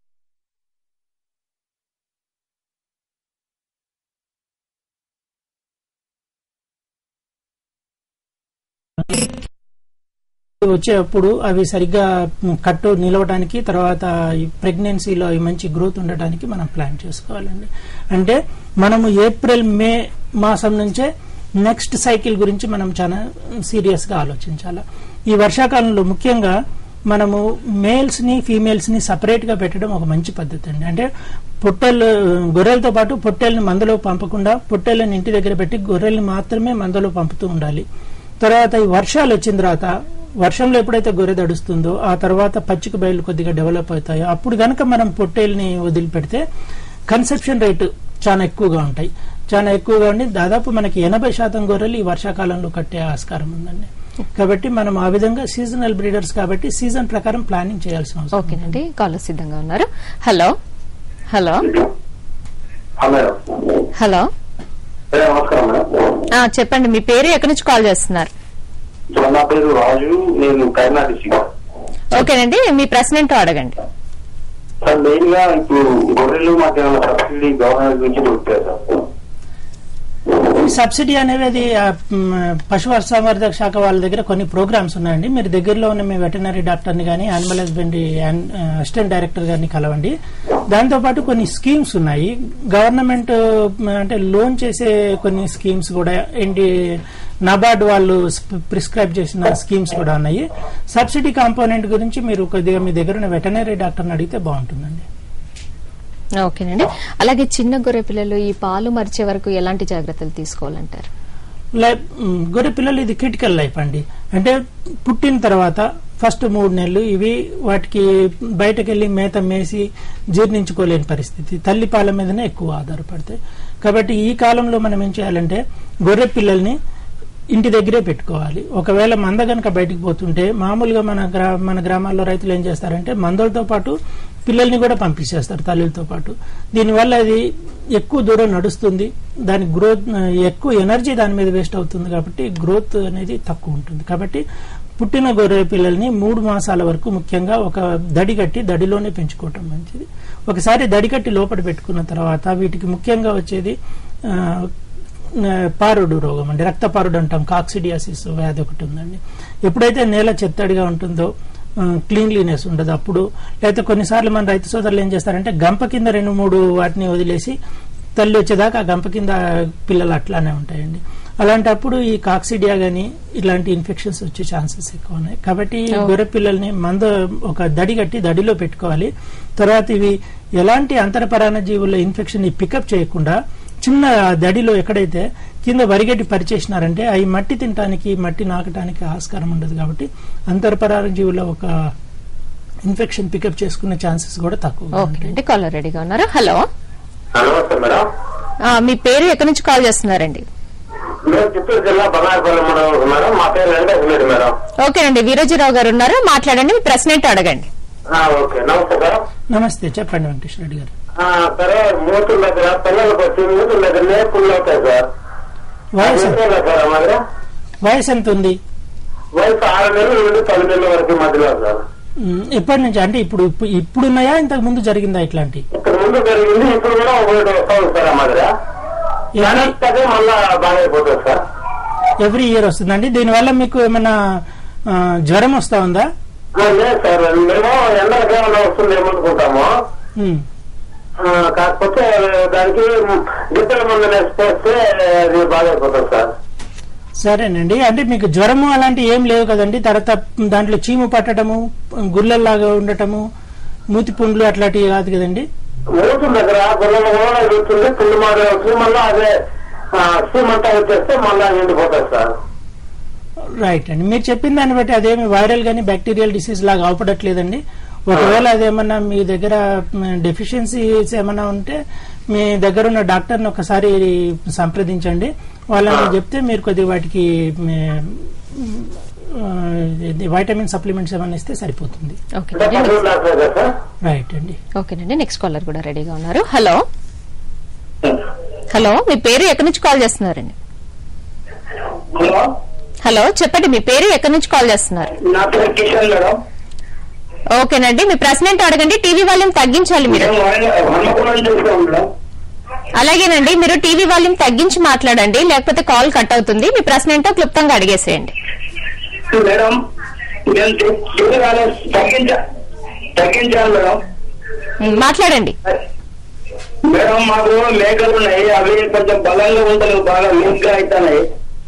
వచ్చేటప్పుడు అవి సరిగ్గా కట్టు నిలవడానికి తర్వాత ఈ ప్రెగ్నెన్సీలో అవి మంచి గ్రోత్ ఉండటానికి మనం ప్లాన్ చేసుకోవాలండి అంటే మనము ఏప్రిల్ మే మాసం నుంచే నెక్స్ట్ సైకిల్ గురించి మనం చాలా సీరియస్ గా ఆలోచించాలి ఈ వర్షాకాలంలో ముఖ్యంగా మనము మేల్స్ ని ఫీమేల్స్ ని సపరేట్ గా పెట్టడం ఒక మంచి పద్ధతి అండి అంటే పొట్టెలు గొర్రెలతో పాటు పొట్టేల్ని మందలో పంపకుండా పొట్టేళ్ళని ఇంటి దగ్గర పెట్టి గొర్రెల్ని మాత్రమే మందలో పంపుతూ ఉండాలి తర్వాత ఈ వర్షాలు వచ్చిన తర్వాత వర్షంలో ఎప్పుడైతే గొర్రె దడుస్తుందో ఆ తర్వాత పచ్చిక బయలు కొద్దిగా డెవలప్ అవుతాయో అప్పుడు గనక మనం పొట్టేల్ని వదిలిపెడితే కన్సెప్షన్ రేటు చాలా ఎక్కువగా ఉంటాయి చాలా ఎక్కువగా ఉండి దాదాపు మనకి ఎనభై శాతం గొర్రెలు ఈ వర్షాకాలంలో కట్టే ఆస్కారం ఉందండి కాబట్టి మనం ఆ విధంగా సీజనల్ బ్రీడర్స్ కాబట్టి సీజన్ ప్రకారం ప్లానింగ్ చేయాల్సిన అవసరం ఉంది. ఓకేనండి కాలర్ సిద్ధంగా ఉన్నారు హలో హలో హలో హలో నమస్కారం మేడం ఆ, చెప్పండి మీ పేరు ఎక్కడి నుంచి కాల్ చేస్తున్నారు సో నా పేరు రాజు నేను కరీంనగర్ డిస్ట్రిక్ట్ ఓకేనండి మీ ప్రశ్న ఏంటో అడగండి సార్ మెయిన్ గా ఇప్పుడు గొర్రెలు మాకు ఏమైనా సబ్సిడీ గవర్నమెంట్ నుంచి దొరుకుతాయి సార్ ఈ సబ్సిడీ అనేది ఆ, మ్, పశు సంవర్ధక శాఖ వాళ్ళ దగ్గర కొన్ని ప్రోగ్రామ్స్ ఉన్నాయండి మీరు దగ్గరలో ఉన్న మీ వెటనరీ డాక్టర్ని కానీ యానిమల్ హస్బెండరీ అసిస్టెంట్ డైరెక్టర్ గారిని కలవండి దాంతో పాటు కొన్ని స్కీమ్స్ ఉన్నాయి గవర్నమెంట్ మ్, అంటే లోన్ చేసే కొన్ని స్కీమ్స్ కూడా ఏంటి నబార్డ్ వాళ్ళు ప్రిస్క్రైబ్ చేసిన స్కీమ్స్ కూడా ఉన్నాయి సబ్సిడీ కాంపోనెంట్ గురించి మీరు కొద్దిగా మీ దగ్గర ఉన్న వెటనరీ డాక్టర్ని అడిగితే బాగుంటుందండి ఓకేనండి అలాగే చిన్న గొర్రె పిల్లలు ఈ పాలు మరిచే వరకు ఎలాంటి జాగ్రత్తలు తీసుకోవాలంటారు లైఫ్ మ్, గొర్రె పిల్లలు ఇది క్రిటికల్ లైఫ్ అండి అంటే పుట్టిన తర్వాత ఫస్ట్ మూడు నెలలు ఇవి వాటికి బయటకు వెళ్లి మేత మేసి జీర్ణించుకోలేని పరిస్థితి తల్లి పాల మీదనే ఎక్కువ ఆధారపడతాయి కాబట్టి ఈ కాలంలో మనం ఏం చేయాలంటే గొర్రె పిల్లల్ని ఇంటి దగ్గరే పెట్టుకోవాలి ఒకవేళ మంద గనక బయటికి పోతుంటే మామూలుగా మన గ్రా మన గ్రామాల్లో రైతులు ఏం చేస్తారంటే మందలతో పాటు పిల్లల్ని కూడా పంపించేస్తారు తల్లులతో పాటు దీనివల్ల అది ఎక్కువ దూరం నడుస్తుంది దాని గ్రోత్ ఎక్కువ ఎనర్జీ దాని మీద వేస్ట్ అవుతుంది కాబట్టి గ్రోత్ అనేది తక్కువ ఉంటుంది కాబట్టి పుట్టిన గొర్రె పిల్లల్ని మూడు మాసాల వరకు ముఖ్యంగా ఒక దడి కట్టి దడిలోనే పెంచుకోవటం మంచిది ఒకసారి దడి కట్టి లోపల పెట్టుకున్న తర్వాత వీటికి ముఖ్యంగా వచ్చేది ఆ, ఆ, పారుడు రోగం అండి రక్తపారుడు అంటాం కాక్సిడియాసిస్ వ్యాధి ఒకటి ఉందండి ఎప్పుడైతే నేల చెత్తడిగా ఉంటుందో క్లీన్లీనెస్ ఉండదు అప్పుడు లేకపోతే కొన్నిసార్లు మన రైతు సోదరులు ఏం చేస్తారంటే గంప కింద రెండు మూడు వాటిని వదిలేసి తల్లి వచ్చేదాకా ఆ గంప కింద పిల్లలు అట్లానే ఉంటాయండి అలాంటప్పుడు ఈ కాక్సిడియా గాని ఇలాంటి ఇన్ఫెక్షన్స్ వచ్చే ఛాన్సెస్ ఎక్కువ ఉన్నాయి కాబట్టి ఈ గొర్రె పిల్లల్ని మంద ఒక దడి కట్టి దడిలో పెట్టుకోవాలి తర్వాత ఇవి ఎలాంటి అంతరపరాణ జీవుల ఇన్ఫెక్షన్ ని పికప్ చేయకుండా చిన్న దడిలో ఎక్కడైతే కింద వరిగడ్డి పరిచేసినారంటే అవి మట్టి తినటానికి మట్టి నాకటానికి ఆస్కారం ఉండదు కాబట్టి అంతర్పరాణ జీవుల ఒక ఇన్ఫెక్షన్ పికప్ చేసుకునే ఛాన్సెస్ కూడా తక్కువ ఓకే అండి కాలర్ రెడీగా ఉన్నారు హలో నమస్తే మేడం ఆ, మీ పేరు ఎక్కడి నుంచి కాల్ చేస్తున్నారండి మేము చిత్తూరు జిల్లా బంగారపల్లి మండలం మేడం మా పేరు వెంకటేశ్వర మేడం ఓకేనండి వీరోజీరావు గారు ఉన్నారు మాట్లాడండి మీ ప్రశ్న ఏంటో అడగండి ఆ, ఓకే నమస్తే మేడం నమస్తే చెప్పండి వెంకటేశ్వర రెడ్డి గారు ఆ, సరే మూతుల దగ్గర పిల్లలకు వచ్చి మూతుల దగ్గర నేర్పులు అవుతాయి సార్ వయసు ఎంతేనా సార్ ఆ మాదిరి వయసు ఎంత ఉంది వయసు ఆరు నెలల నుండి పది నెలల వరకు మధ్యలో సార్ ఉమ్, ఎప్పటి నుంచి అంటే ఇప్పుడు ఇప్పుడు- ఇప్పుడు ఉన్నాయా ఇంతకు ముందు జరిగిందా ఇట్లాంటి ఇక్కడ ముందు జరిగింది ఇప్పుడు కూడా ఒకటి వస్తుంది సార్ ఆ మాదిరి అదే మళ్ళా బాగా అయిపోతుంది సార్ ఎవ్రీ ఇయర్ వస్తుందండి దీనివల్ల మీకు ఏమైనా ఆ, జ్వరం వస్తా ఉందా ఆ, లేదు సార్ మేము ఎండలకి ఏమైనా వస్తుంది ఏమనుకుంటాము ఉమ్, ఆ, కాకపోతే దానికి గిద్దల మందు వేస్తే అది బాగా అయిపోతుంది సార్ సరేనండి అంటే మీకు జ్వరము అలాంటి ఏం లేవు కదండి తర్వాత దాంట్లో చీము పట్టడము గుల్లల్లాగా ఉండటము మూతి పుండ్లు అట్లాంటివి కాదు కదండి మూతుల దగ్గర గుర్రెల కూడా ఎదుగుతుంది పుల్లు మాడే వస్తుంది మళ్ళీ అదే సీమంతా వచ్చేస్తే మళ్ళీ ఎండిపోతుంది సార్ రైట్ అండి మీరు చెప్పిన దాన్ని బట్టి అదేమి వైరల్ గానీ బ్యాక్టీరియల్ డిసీజ్ లాగా అవపడట్లేదండి ఒకవేళ అదేమన్నా మీ దగ్గర డెఫిషియన్సీస్ ఏమన్నా ఉంటే మీ దగ్గర ఉన్న డాక్టర్ని ఒకసారి సంప్రదించండి వాళ్ళని చెప్తే మీరు కొద్దిగా వాటికి వైటమిన్ సప్లిమెంట్స్ ఏమైనా ఇస్తే సరిపోతుంది ఓకేనండి రైట్ అండి ఓకేనండి నెక్స్ట్ కాలర్ కూడా రెడీగా ఉన్నారు హలో హలో మీ పేరు ఎక్కడి నుంచి కాల్ చేస్తున్నారండి హలో హలో చెప్పండి మీ పేరు ఎక్కడి నుంచి కాల్ చేస్తున్నారు నా పేరు కిషన్ మేడం ఓకేనండి మీ ప్రశ్న ఏంటో అడగండి టీవీ వాల్యూమ్ తగ్గించాలి మీరు హన్మకొండ చూస్తాం మేడం అలాగేనండి మీరు టీవీ వాల్యూమ్ తగ్గించి మాట్లాడండి లేకపోతే కాల్ కట్ అవుతుంది మీ ప్రశ్న ఏంటో క్లుప్తంగా అడిగేసేయండి మేడం నేను టీవీ బ్యాలెన్స్ తగ్గించా తగ్గించాను మేడం ఉమ్, మాట్లాడండి మేడం మాకు మేకలు ఉన్నాయి అవి కొంచెం బలంగా ఉండలేవు బాగా వీక్ గా అవుతున్నాయి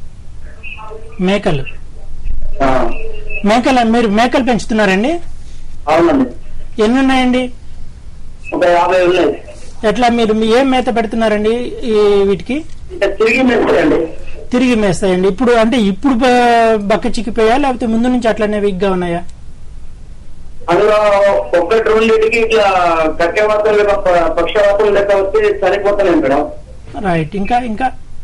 మేకలు మేకలు మీరు మేకలు పెంచుతున్నారండి అవునండి ఎన్ని ఉన్నాయండి ఒక యాభై ఉన్నాయి ఎట్లా మీరు మీ ఏం మేత పెడుతున్నారండి ఈ వీటికి తిరిగి మేస్తాయండి తిరిగి మేస్తాయండి ఇప్పుడు అంటే ఇప్పుడు బ- బక్క చిక్కిపోయా లేకపోతే ముందు నుంచి అట్లనే వీక్ గా ఉన్నాయా అందులో ఒకటి రెండింటికి ఇట్లా కక్కేవాతం లేక ప- పక్షవాతం లెక్క వచ్చి చనిపోతున్నాయి మేడం రైట్ ఇంకా ఇంకా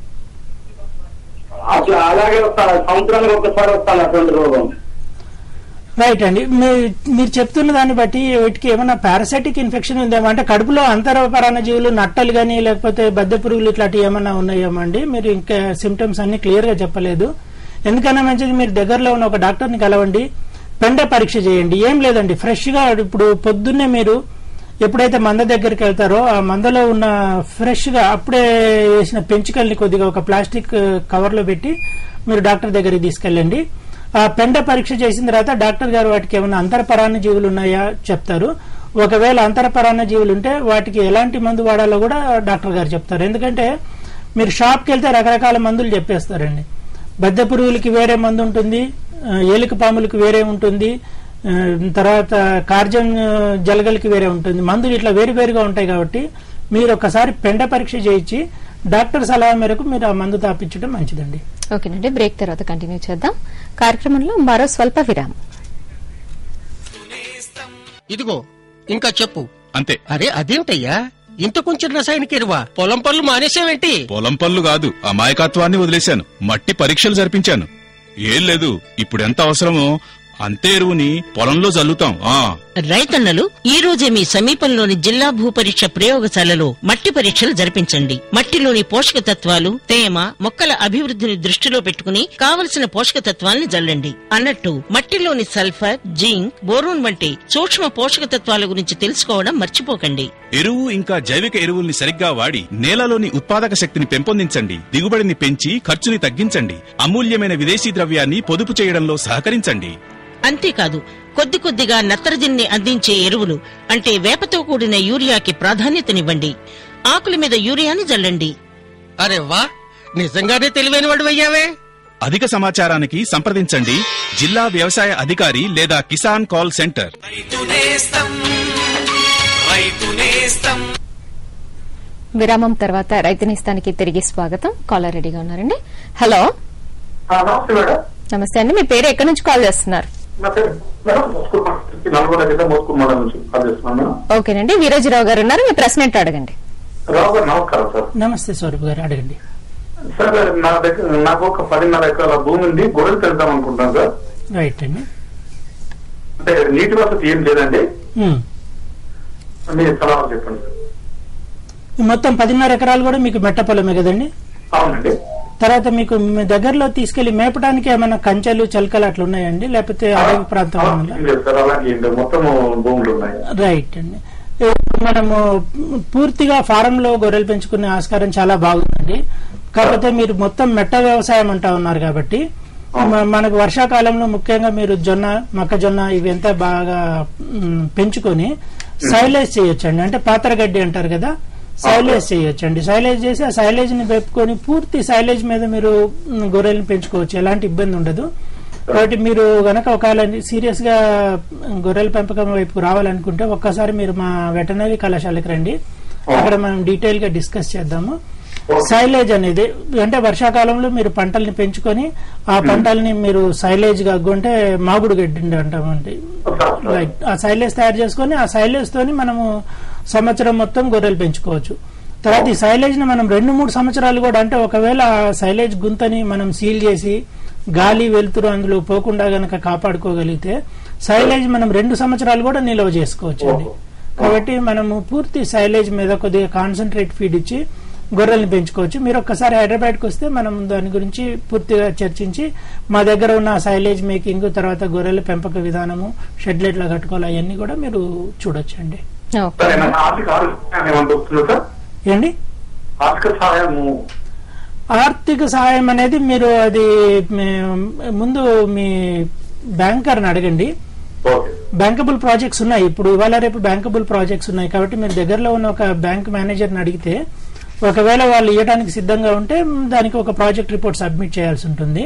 అట్లా అలాగే వస్తాను సంవత్సరానికి ఒకసారి వస్తాను అటువంటి రోగం రైట్ అండి మీ- మీరు చెప్తున్న దాన్ని బట్టి వీటికి ఏమైనా పారాసైటిక్ ఇన్ఫెక్షన్ ఉందేమో అంటే కడుపులో అంతరపరాణ జీవులు నట్టలు కానీ లేకపోతే బద్దె పురుగులు ఇట్లాంటివి ఏమైనా ఉన్నాయేమో అండి మీరు ఇంకా సిమ్టమ్స్ అన్ని క్లియర్ గా చెప్పలేదు ఎందుకన్నా మంచిది మీరు దగ్గరలో ఉన్న ఒక డాక్టర్ని కలవండి పెండ పరీక్ష చేయండి ఏం లేదండి ఫ్రెష్ గా ఇప్పుడు పొద్దున్నే మీరు ఎప్పుడైతే మంద దగ్గరికి వెళ్తారో ఆ మందలో ఉన్న ఫ్రెష్ గా అప్పుడే వేసిన పెంచుకల్ని కొద్దిగా ఒక ప్లాస్టిక్ కవర్ లో పెట్టి మీరు డాక్టర్ దగ్గరికి తీసుకెళ్ళండి ఆ పెండ పరీక్ష చేసిన తర్వాత డాక్టర్ గారు వాటికి ఏమైనా అంతరపరాన్న జీవులు ఉన్నాయా చెప్తారు ఒకవేళ అంతరపరాన్న జీవులు ఉంటే వాటికి ఎలాంటి మందు వాడాలో కూడా డాక్టర్ గారు చెప్తారు ఎందుకంటే మీరు షాప్కి వెళ్తే రకరకాల మందులు చెప్పేస్తారండి బద్దె పురుగులకి వేరే మందు ఉంటుంది ఆ, ఏలిక పాములకి వేరే ఉంటుంది ఆ, తర్వాత కార్జన్ ఆ, జలగలకి వేరే ఉంటుంది మందులు ఇట్లా వేరు వేరుగా ఉంటాయి కాబట్టి మీరు ఒకసారి పెండ పరీక్ష చేయించి డాక్టర్ సలహా మేరకు మీరు ఆ మందు తాపించడం మంచిదండి ఓకేనండి బ్రేక్ తర్వాత కంటిన్యూ చేద్దాం కార్యక్రమంలో మరో స్వల్ప విరామం ఇదిగో ఇంకా చెప్పు అంతే అరే అదేంటయ్యా ఇంత కొంచెం రసాయనిక ఎరువా పొలం పనులు మానేసావేంటి పొలం పనులు కాదు అమాయకత్వాన్ని వదిలేశాను మట్టి పరీక్షలు జరిపించాను ఏం లేదు ఇప్పుడు ఎంత అవసరమో అంతే ఎరువుని పొలంలో జల్లుతాం ఆ రైతన్నలు ఈ రోజే మీ సమీపంలోని జిల్లా భూపరీక్ష ప్రయోగశాలలో మట్టి పరీక్షలు జరిపించండి మట్టిలోని పోషక తత్వాలు తేమ మొక్కల అభివృద్ధిని దృష్టిలో పెట్టుకుని కావలసిన పోషక తత్వాల్ని జల్లండి అన్నట్టు మట్టిలోని సల్ఫర్ జింక్ బోరోన్ వంటి సూక్ష్మ పోషక తత్వాల గురించి తెలుసుకోవడం మర్చిపోకండి ఎరువు ఇంకా జైవిక ఎరువుల్ని సరిగ్గా వాడి నేలలోని ఉత్పాదక శక్తిని పెంపొందించండి దిగుబడిని పెంచి ఖర్చుని తగ్గించండి అమూల్యమైన విదేశీ ద్రవ్యాన్ని పొదుపు చేయడంలో సహకరించండి అంతేకాదు కొద్ది కొద్దిగా నత్రజనిని అందించే ఎరువులు అంటే వేపతో కూడిన యూరియాకి ప్రాధాన్యతనివ్వండి ఆకుల మీద యూరియాని జల్లండి అరే వా నిజంగానే తెలివైన వాడు అయ్యావే అధిక సమాచారానికి సంప్రదించండి జిల్లా వ్యవసాయ అధికారి లేదా కిసాన్ కాల్ సెంటర్ రైతు నేస్తం రైతు నేస్తం విరామం తర్వాత రైతు నేస్తానికి తిరిగి స్వాగతం కాలర్ రెడీగా ఉన్నారండి హలో నమస్తే మేడం నమస్తే అండి మీ పేరు ఎక్కడి నుంచి కాల్ చేస్తున్నారు నా పేరు మేడం మోస్కూర్ మార్కెట్ నల్గొండ జిల్లా మోస్కూర్ మండలం నుంచి కాల్ చేస్తున్నాను మేడం ఓకేనండి వీరోజీరావు గారు ఉన్నారు మీ ప్రశ్న ఏంటో అడగండి రావు గారు నమస్కారం సార్ నమస్తే స్వరూప్ గారు అడగండి సార్ నా దగ్గర నాకు ఒక పదిన్నర ఎకరాల భూమి ఉంది గొర్రెలు పెడదాం అనుకుంటాను సార్ రైట్ అండి అంటే నీటి వసతి ఏం లేదండి ఉమ్. మీ సలహాలు చెప్పండి సార్ ఈ మొత్తం పదిన్నర ఎకరాలు కూడా మీకు మెట్ట పొలమే కదండి అవునండి తర్వాత మీకు మీ దగ్గరలో తీసుకెళ్లి మేపడానికి ఏమైనా కంచెలు చలకలు అట్లా ఉన్నాయండి లేకపోతే అడవి ప్రాంతం ఏమైనా ఉందా? ఏం లేదు సార్ అలాగే ఏం లేదు మొత్తం భూములు ఉన్నాయి రైట్ అండి ఇప్పుడు మనము పూర్తిగా ఫారంలో గొర్రెలు పెంచుకునే ఆస్కారం చాలా బాగుందండి కాకపోతే మీరు మొత్తం మెట్ట వ్యవసాయం అంటా ఉన్నారు కాబట్టి మ- మనకు వర్షాకాలంలో ముఖ్యంగా మీరు జొన్న మొక్కజొన్న ఇవి ఎంత బాగా మ్, పెంచుకొని సైలేజ్ చేయొచ్చండి అంటే పాతరగడ్డి అంటారు కదా సైలేజ్ చేయొచ్చండి సైలేజ్ చేసి ఆ సైలేజ్ ని పెట్టుకొని పూర్తి సైలేజ్ మీద మీరు మ్, గొర్రెలను పెంచుకోవచ్చు ఎలాంటి ఇబ్బంది ఉండదు కాబట్టి మీరు గనక ఒకవేళ సీరియస్ గా గొర్రెల పెంపకం వైపు రావాలనుకుంటే ఒక్కసారి మీరు మా వెటనరీ కళాశాలకు రండి అక్కడ మనం డీటెయిల్ గా డిస్కస్ చేద్దాము సైలేజ్ అనేది అంటే వర్షాకాలంలో మీరు పంటల్ని పెంచుకొని ఆ పంటల్ని మీరు సైలేజ్ గా అంటే మాగుడు గడ్డి అంటామండి రైట్ ఆ సైలేజ్ తయారు చేసుకొని ఆ సైలేజ్ తోని మనము సంవత్సరం మొత్తం గొర్రెలు పెంచుకోవచ్చు తర్వాత ఈ సైలేజ్ ని మనం రెండు మూడు సంవత్సరాలు కూడా అంటే ఒకవేళ ఆ సైలేజ్ గుంతని మనం సీల్ చేసి గాలి వెలుతురు అందులో పోకుండా గనక కాపాడుకోగలిగితే సైలేజ్ మనం రెండు సంవత్సరాలు కూడా నిల్వ చేసుకోవచ్చు అండి కాబట్టి మనము పూర్తి సైలేజ్ మీద కొద్దిగా కాన్సన్ట్రేట్ ఫీడ్ ఇచ్చి గొర్రెల్ని పెంచుకోవచ్చు మీరు ఒక్కసారి హైదరాబాద్కి వస్తే మనం దాని గురించి పూర్తిగా చర్చించి మా దగ్గర ఉన్న సైలేజ్ మేకింగ్ తర్వాత గొర్రెల పెంపక విధానము షెడ్లు ఎట్లా కట్టుకోవాలి అవన్నీ కూడా మీరు చూడొచ్చండి సార్ ఏమైనా ఆర్థిక ఆరోగ్యం ఏమైనా దొరుకుతుందా సార్ ఏండి ఆర్థిక సహాయము ఆర్థిక సహాయం అనేది మీరు అది మీ- ముందు మీ బ్యాంకర్ని అడగండి బ్యాంకబుల్ ప్రాజెక్ట్స్ ఉన్నాయి ఇప్పుడు ఇవాళ రేపు బ్యాంకబుల్ ప్రాజెక్ట్స్ ఉన్నాయి కాబట్టి మీరు దగ్గరలో ఉన్న ఒక బ్యాంక్ మేనేజర్ని అడిగితే ఒకవేళ వాళ్ళు ఇవ్వడానికి సిద్ధంగా ఉంటే దానికి ఒక ప్రాజెక్ట్ రిపోర్ట్ సబ్మిట్ చేయాల్సి ఉంటుంది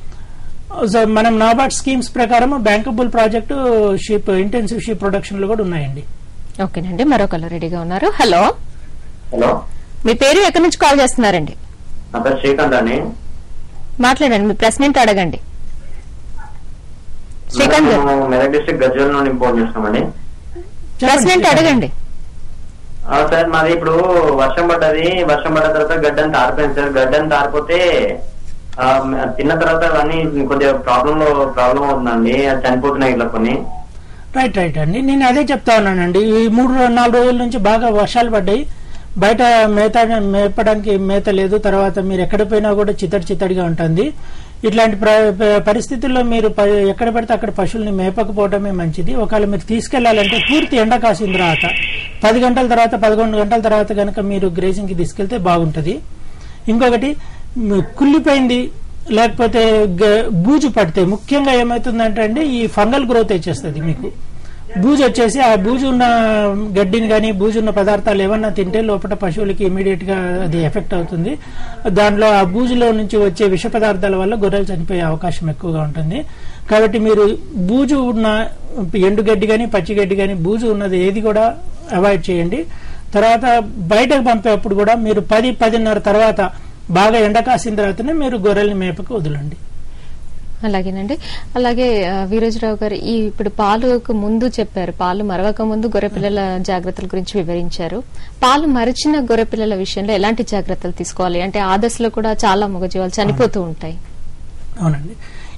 సో మనం నాబార్డ్ స్కీమ్స్ ప్రకారం bankable project sheep intensive sheep production లో కూడా ఉన్నాయండి ఓకేనండి మరో కలర్ రెడీగా ఉన్నారు హలో హలో మీ పేరు ఎక్కడి నుంచి కాల్ చేస్తున్నారండి నా పేరు శ్రీకాంత్ అండి మాట్లాడండి మీ ప్రశ్న ఏంటో అడగండి శ్రీకాంత్ గారు మేము మెదక్ డిస్ట్రిక్ట్ గజ్వల్ నుండి ఫోన్ చేస్తున్నామండి ప్రశ్న ఏంటో అడగండి ఆ, సార్ మాది ఇప్పుడు వర్షం పడ్డది వర్షం పడ్డ తర్వాత గడ్డని తారిపోయింది సార్ గడ్డని తారిపోతే ఆ, మ- తిన్న తర్వాత అవన్నీ కొద్దిగా ప్రాబ్లం ప్రాబ్లం అవుతుందండి అది చనిపోతున్నాయి ఇట్లా కొన్ని రైట్ రైట్ అండి నేను అదే చెప్తా ఉన్నానండి ఈ మూడు రో- నాలుగు రోజుల నుంచి బాగా వర్షాలు పడ్డాయి బయట మేత మేపడానికి మేత లేదు తర్వాత మీరు ఎక్కడ పోయినా కూడా చిత్తడి చిత్తడిగా ఉంటుంది ఇట్లాంటి ప్ర- ప- పరిస్థితుల్లో మీరు ప- ఎక్కడ పడితే అక్కడ పశువుల్ని మేపకపోవడమే మంచిది ఒకవేళ మీరు తీసుకెళ్లాలంటే పూర్తి ఎండ కాసిన తర్వాత పది గంటల తర్వాత పదకొండు గంటల తర్వాత కనుక మీరు గ్రేజింగ్కి తీసుకెళ్తే బాగుంటుంది ఇంకొకటి మ్, కుళ్ళిపోయింది లేకపోతే గ- బూజు పడితే ముఖ్యంగా ఏమవుతుందంటే అండి ఈ ఫంగల్ గ్రోత్ వచ్చేస్తుంది మీకు బూజు వచ్చేసి ఆ బూజు ఉన్న గడ్డిని కానీ బూజు ఉన్న పదార్థాలు ఏమన్నా తింటే లోపల పశువులకి ఇమీడియట్ గా అది ఎఫెక్ట్ అవుతుంది దానిలో ఆ బూజులో నుంచి వచ్చే విష పదార్థాల వల్ల గొర్రెలు చనిపోయే అవకాశం ఎక్కువగా ఉంటుంది కాబట్టి మీరు బూజు ఉన్న ఎండుగడ్డి కానీ పచ్చిగడ్డి కానీ బూజు ఉన్నది ఏది కూడా అవాయిడ్ చేయండి తర్వాత బయటకు పంపేటప్పుడు కూడా మీరు పది పదిన్నర తర్వాత బాగా ఎండ కాసిన తర్వాతనే మీరు గొర్రెల్ని మేపకు వదలండి అలాగేనండి అలాగే ఆ, వీరోజరావు గారు ఈ ఇప్పుడు పాలుకు ముందు చెప్పారు పాలు మరవక ముందు గొర్రెపిల్లల జాగ్రత్తల గురించి వివరించారు పాలు మరిచిన గొర్రెపిల్లల విషయంలో ఎలాంటి జాగ్రత్తలు తీసుకోవాలి అంటే ఆ దశలో కూడా చాలా మగజీవాలు చనిపోతూ ఉంటాయి అవునండి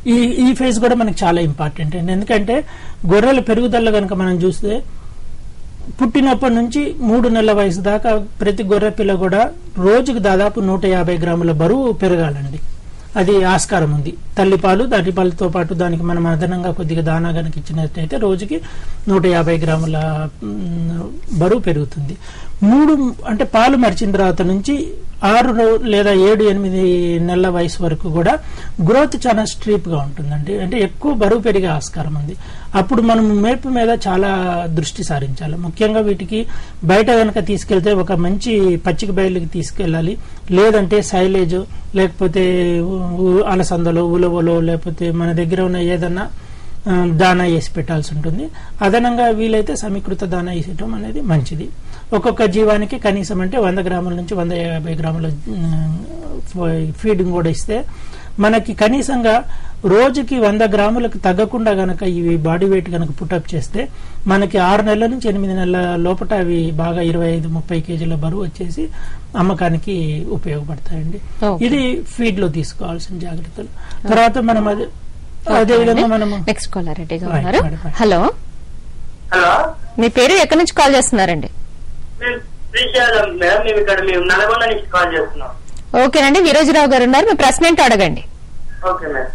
ఈ ఈ ఫేజ్ కూడా మనకి చాలా ఇంపార్టెంట్ అండి ఎందుకంటే గొర్రెల పెరుగుదల కనుక మనం చూస్తే పుట్టినప్పటి నుంచి మూడు నెలల వయసు దాకా ప్రతి గొర్రె పిల్ల కూడా రోజుకు దాదాపు నూట యాభై గ్రాముల బరువు పెరగాలండి అది ఆస్కారం ఉంది తల్లిపాలు తల్లిపాలతో పాటు దానికి మనం అదనంగా కొద్దిగా దానా కనుక ఇచ్చినట్టయితే రోజుకి నూట యాభై గ్రాముల మ్, బరువు పెరుగుతుంది మూడు అంటే పాలు మరిచిన తర్వాత నుంచి ఆరు రో- లేదా ఏడు ఎనిమిది నెలల వయసు వరకు కూడా గ్రోత్ చాలా స్ట్రీప్ గా ఉంటుందండి అంటే ఎక్కువ బరువు పెరిగే ఆస్కారం ఉంది అప్పుడు మనం మేపు మీద చాలా దృష్టి సారించాలి ముఖ్యంగా వీటికి బయట కనుక తీసుకెళ్తే ఒక మంచి పచ్చిక బయలుకి తీసుకెళ్ళాలి లేదంటే సైలేజ్ లేకపోతే ఊ- ఊ- అలసందలో ఉలవలో లేకపోతే మన దగ్గర ఉన్న ఏదన్నా ఆ, దానా వేసి పెట్టాల్సి ఉంటుంది అదనంగా వీలైతే సమీకృత దానా వేసటం అనేది మంచిది ఒక్కొక్క జీవానికి కనీసం అంటే వంద గ్రాముల నుంచి వంద యాభై గ్రాముల ఫీడింగ్ కూడా ఇస్తే మనకి కనీసంగా రోజుకి వంద గ్రాములకు తగ్గకుండా గనక ఇవి బాడీ వెయిట్ గనక పుటప్ చేస్తే మనకి ఆరు నెలల నుంచి ఎనిమిది నెలల లోపల అవి బాగా ఇరవై ఐదు ముప్పై కేజీల బరువు వచ్చేసి అమ్మకానికి ఉపయోగపడతాయండి Okay. ఇది ఫీడ్ లో తీసుకోవాల్సిన జాగ్రత్తలు తర్వాత మనం అదే అదే విధంగా మనము నెక్స్ట్ కాలర్ రెడీగా Right, ఉన్నారు right, right. హలో హలో మీ పేరు ఎక్కడి నుంచి కాల్ చేస్తున్నారండి మేము శ్రీశైలం మేడం మేము ఇక్కడ మేము నల్గొండ నుంచి కాల్ చేస్తున్నాం ఓకేనండి వీరోజీరావు గారు ఉన్నారు మీ ప్రశ్న ఏంటో అడగండి ఓకే మేడం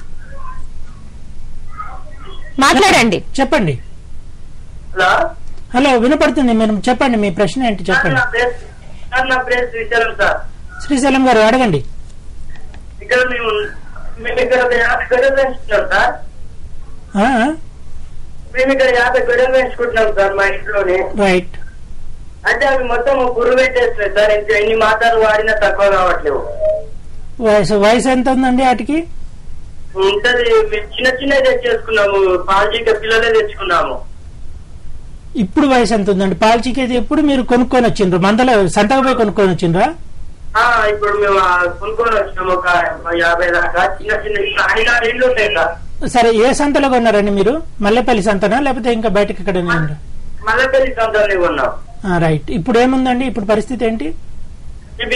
మాట్లాడండి చెప్పండి హలో హలో వినపడుతుంది మీరు చెప్పండి మీ ప్రశ్న ఏంటి సార్ చెప్పండి నా పేరు సార్ నా పేరు శ్రీశైలం సార్ శ్రీశైలం గారు అడగండి ఇక్కడ మేము మేము ఇక్కడ ఒక యాభై గొడవలు పెంచుతున్నాం సార్ ఆ, మేము ఇక్కడ యాభై గొడవలు పెంచుకుంటున్నాం సార్ మా ఇంట్లోనే రైట్ అంటే అవి మొత్తం పురుగు పెట్టేస్తున్నాయి సార్ ఇంకా ఎన్ని మాత్రాలు వాడినా తక్కువ కావట్లేవు వయసు వయసు ఎంత ఉందండి వాటికి ఉంటది మేము చిన్న చిన్నవి తెచ్చేసుకున్నాము పాలజీక పిల్లలే తెచ్చుకున్నాము ఇప్పుడు వయసు ఎంత ఉందండి పాలు చిక్కేది ఎప్పుడు మీరు కొనుక్కొని వచ్చిండ్రు మందలో సంతకు పోయి కొనుక్కొని వచ్చిండ్రా ఆ ఇప్పుడు మేము ఆ కొనుక్కొని వచ్చినాము ఒక యాభై దాకా చిన్న చిన్న ఇప్పుడు ఐదారు ఇళ్ళు ఉంటాయి సార్ సరే ఏ సంతలో కొన్నారండి మీరు మల్లెపల్లి సంతనా లేకపోతే ఇంకా బయటకి ఎక్కడ మల్లెపల్లి సంతాన్ని కొన్నాం రైట్ ఇప్పుడు ఏముందండి ఇప్పుడు పరిస్థితి ఏంటి ఇవి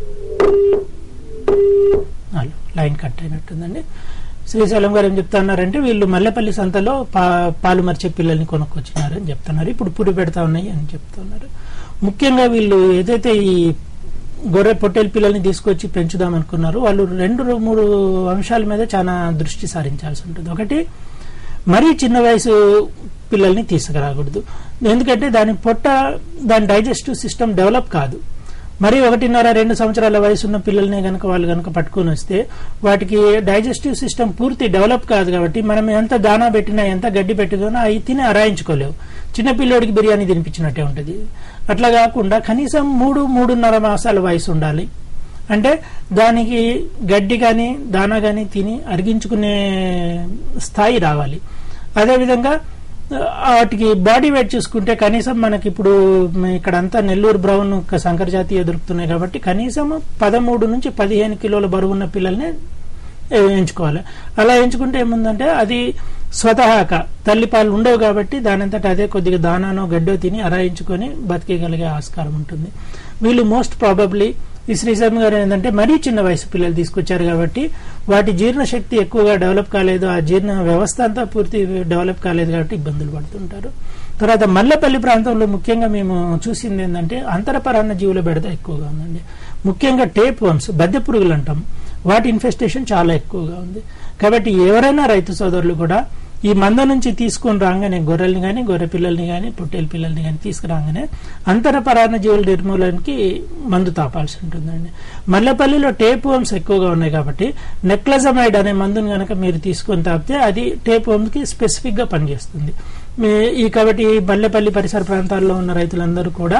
హలో, లైన్ కట్ అయినట్టుందండి శ్రీశైలం గారు ఏం చెప్తున్నారంటే వీళ్ళు మల్లెపల్లి సంతలో పా పాలు మరిచే పిల్లల్ని కొనుక్కొచ్చినారు అని చెప్తున్నారు ఇప్పుడు పుడి పెడతా ఉన్నాయి అని చెప్తున్నారు ముఖ్యంగా వీళ్ళు ఏదైతే ఈ గొర్రె పొట్టేలు పిల్లల్ని తీసుకొచ్చి పెంచుదాం అనుకున్నారు వాళ్ళు రెండు రో- మూడు అంశాల మీద చాలా దృష్టి సారించాల్సి ఉంటుంది ఒకటి మరీ చిన్న వయసు పిల్లల్ని తీసుకురాకూడదు ఎందుకంటే దాని పొట్ట దాని డైజెస్టివ్ సిస్టమ్ డెవలప్ కాదు మరి ఒకటిన్నర రెండు సంవత్సరాల వయసు ఉన్న పిల్లల్ని గనక వాళ్ళు గనక పట్టుకొని వస్తే వాటికి డైజెస్టివ్ సిస్టమ్ పూర్తి డెవలప్ కాదు కాబట్టి మనం ఎంత దానా పెట్టినా ఎంత గడ్డి పెట్టినా అవి తిని అరాయించుకోలేవు చిన్న పిల్లోడికి బిర్యానీ తినిపించినట్టే ఉంటుంది అట్లా కాకుండా కనీసం మూడు మూడున్నర మాసాల వయసు ఉండాలి అంటే దానికి గడ్డి కానీ దానా కానీ తిని అరిగించుకునే స్థాయి రావాలి అదేవిధంగా ఆ, వాటికి బాడీ వెయిట్ చూసుకుంటే కనీసం మనకి ఇప్పుడు మ- ఇక్కడంతా నెల్లూరు బ్రౌన్ ఒక సంకర జాతీయ దొరుకుతున్నాయి కాబట్టి కనీసం పదమూడు నుంచి పదిహేను కిలోల బరువు ఉన్న పిల్లల్ని ఏ, ఎంచుకోవాలి అలా ఎంచుకుంటే ఏముందంటే అది స్వతహాగా తల్లిపాలు ఉండవు కాబట్టి దానంతట అదే కొద్దిగా దానానో గడ్డో తిని అరాయించుకొని బతికేయగలిగే ఆస్కారం ఉంటుంది వీళ్ళు మోస్ట్ ప్రాబబ్లీ ఈ శ్రీశర్మ గారు ఏంటంటే మరీ చిన్న వయసు పిల్లలు తీసుకొచ్చారు కాబట్టి వాటి జీర్ణశక్తి ఎక్కువగా డెవలప్ కాలేదు ఆ జీర్ణ వ్యవస్థ అంతా పూర్తి డెవలప్ కాలేదు కాబట్టి ఇబ్బందులు పడుతుంటారు తర్వాత మల్లపల్లి ప్రాంతంలో ముఖ్యంగా మేము చూసింది ఏంటంటే అంతరపరాన్న జీవుల బెడద ఎక్కువగా ఉందండి ముఖ్యంగా టేప్ వమ్స్ బద్దె పురుగులు అంటాం వాటి ఇన్ఫెస్టేషన్ చాలా ఎక్కువగా ఉంది కాబట్టి ఎవరైనా రైతు సోదరులు కూడా ఈ మంద నుంచి తీసుకొని రాగానే గొర్రెల్ని కానీ గొర్రె పిల్లల్ని కానీ పొట్టేలు పిల్లల్ని కానీ తీసుకురాగానే అంతరపరాన్న జీవుల నిర్మూలనకి మందు తాపాల్సి ఉంటుందండి మల్లెపల్లిలో టేప్ వమ్స్ ఎక్కువగా ఉన్నాయి కాబట్టి నెక్లజమైడ్ అనే మందుని కనుక మీరు తీసుకొని తాపితే అది టేప్ కి స్పెసిఫిక్ గా పనిచేస్తుంది మీ- ఈ కాబట్టి ఈ మల్లెపల్లి పరిసర ప్రాంతాల్లో ఉన్న రైతులందరూ కూడా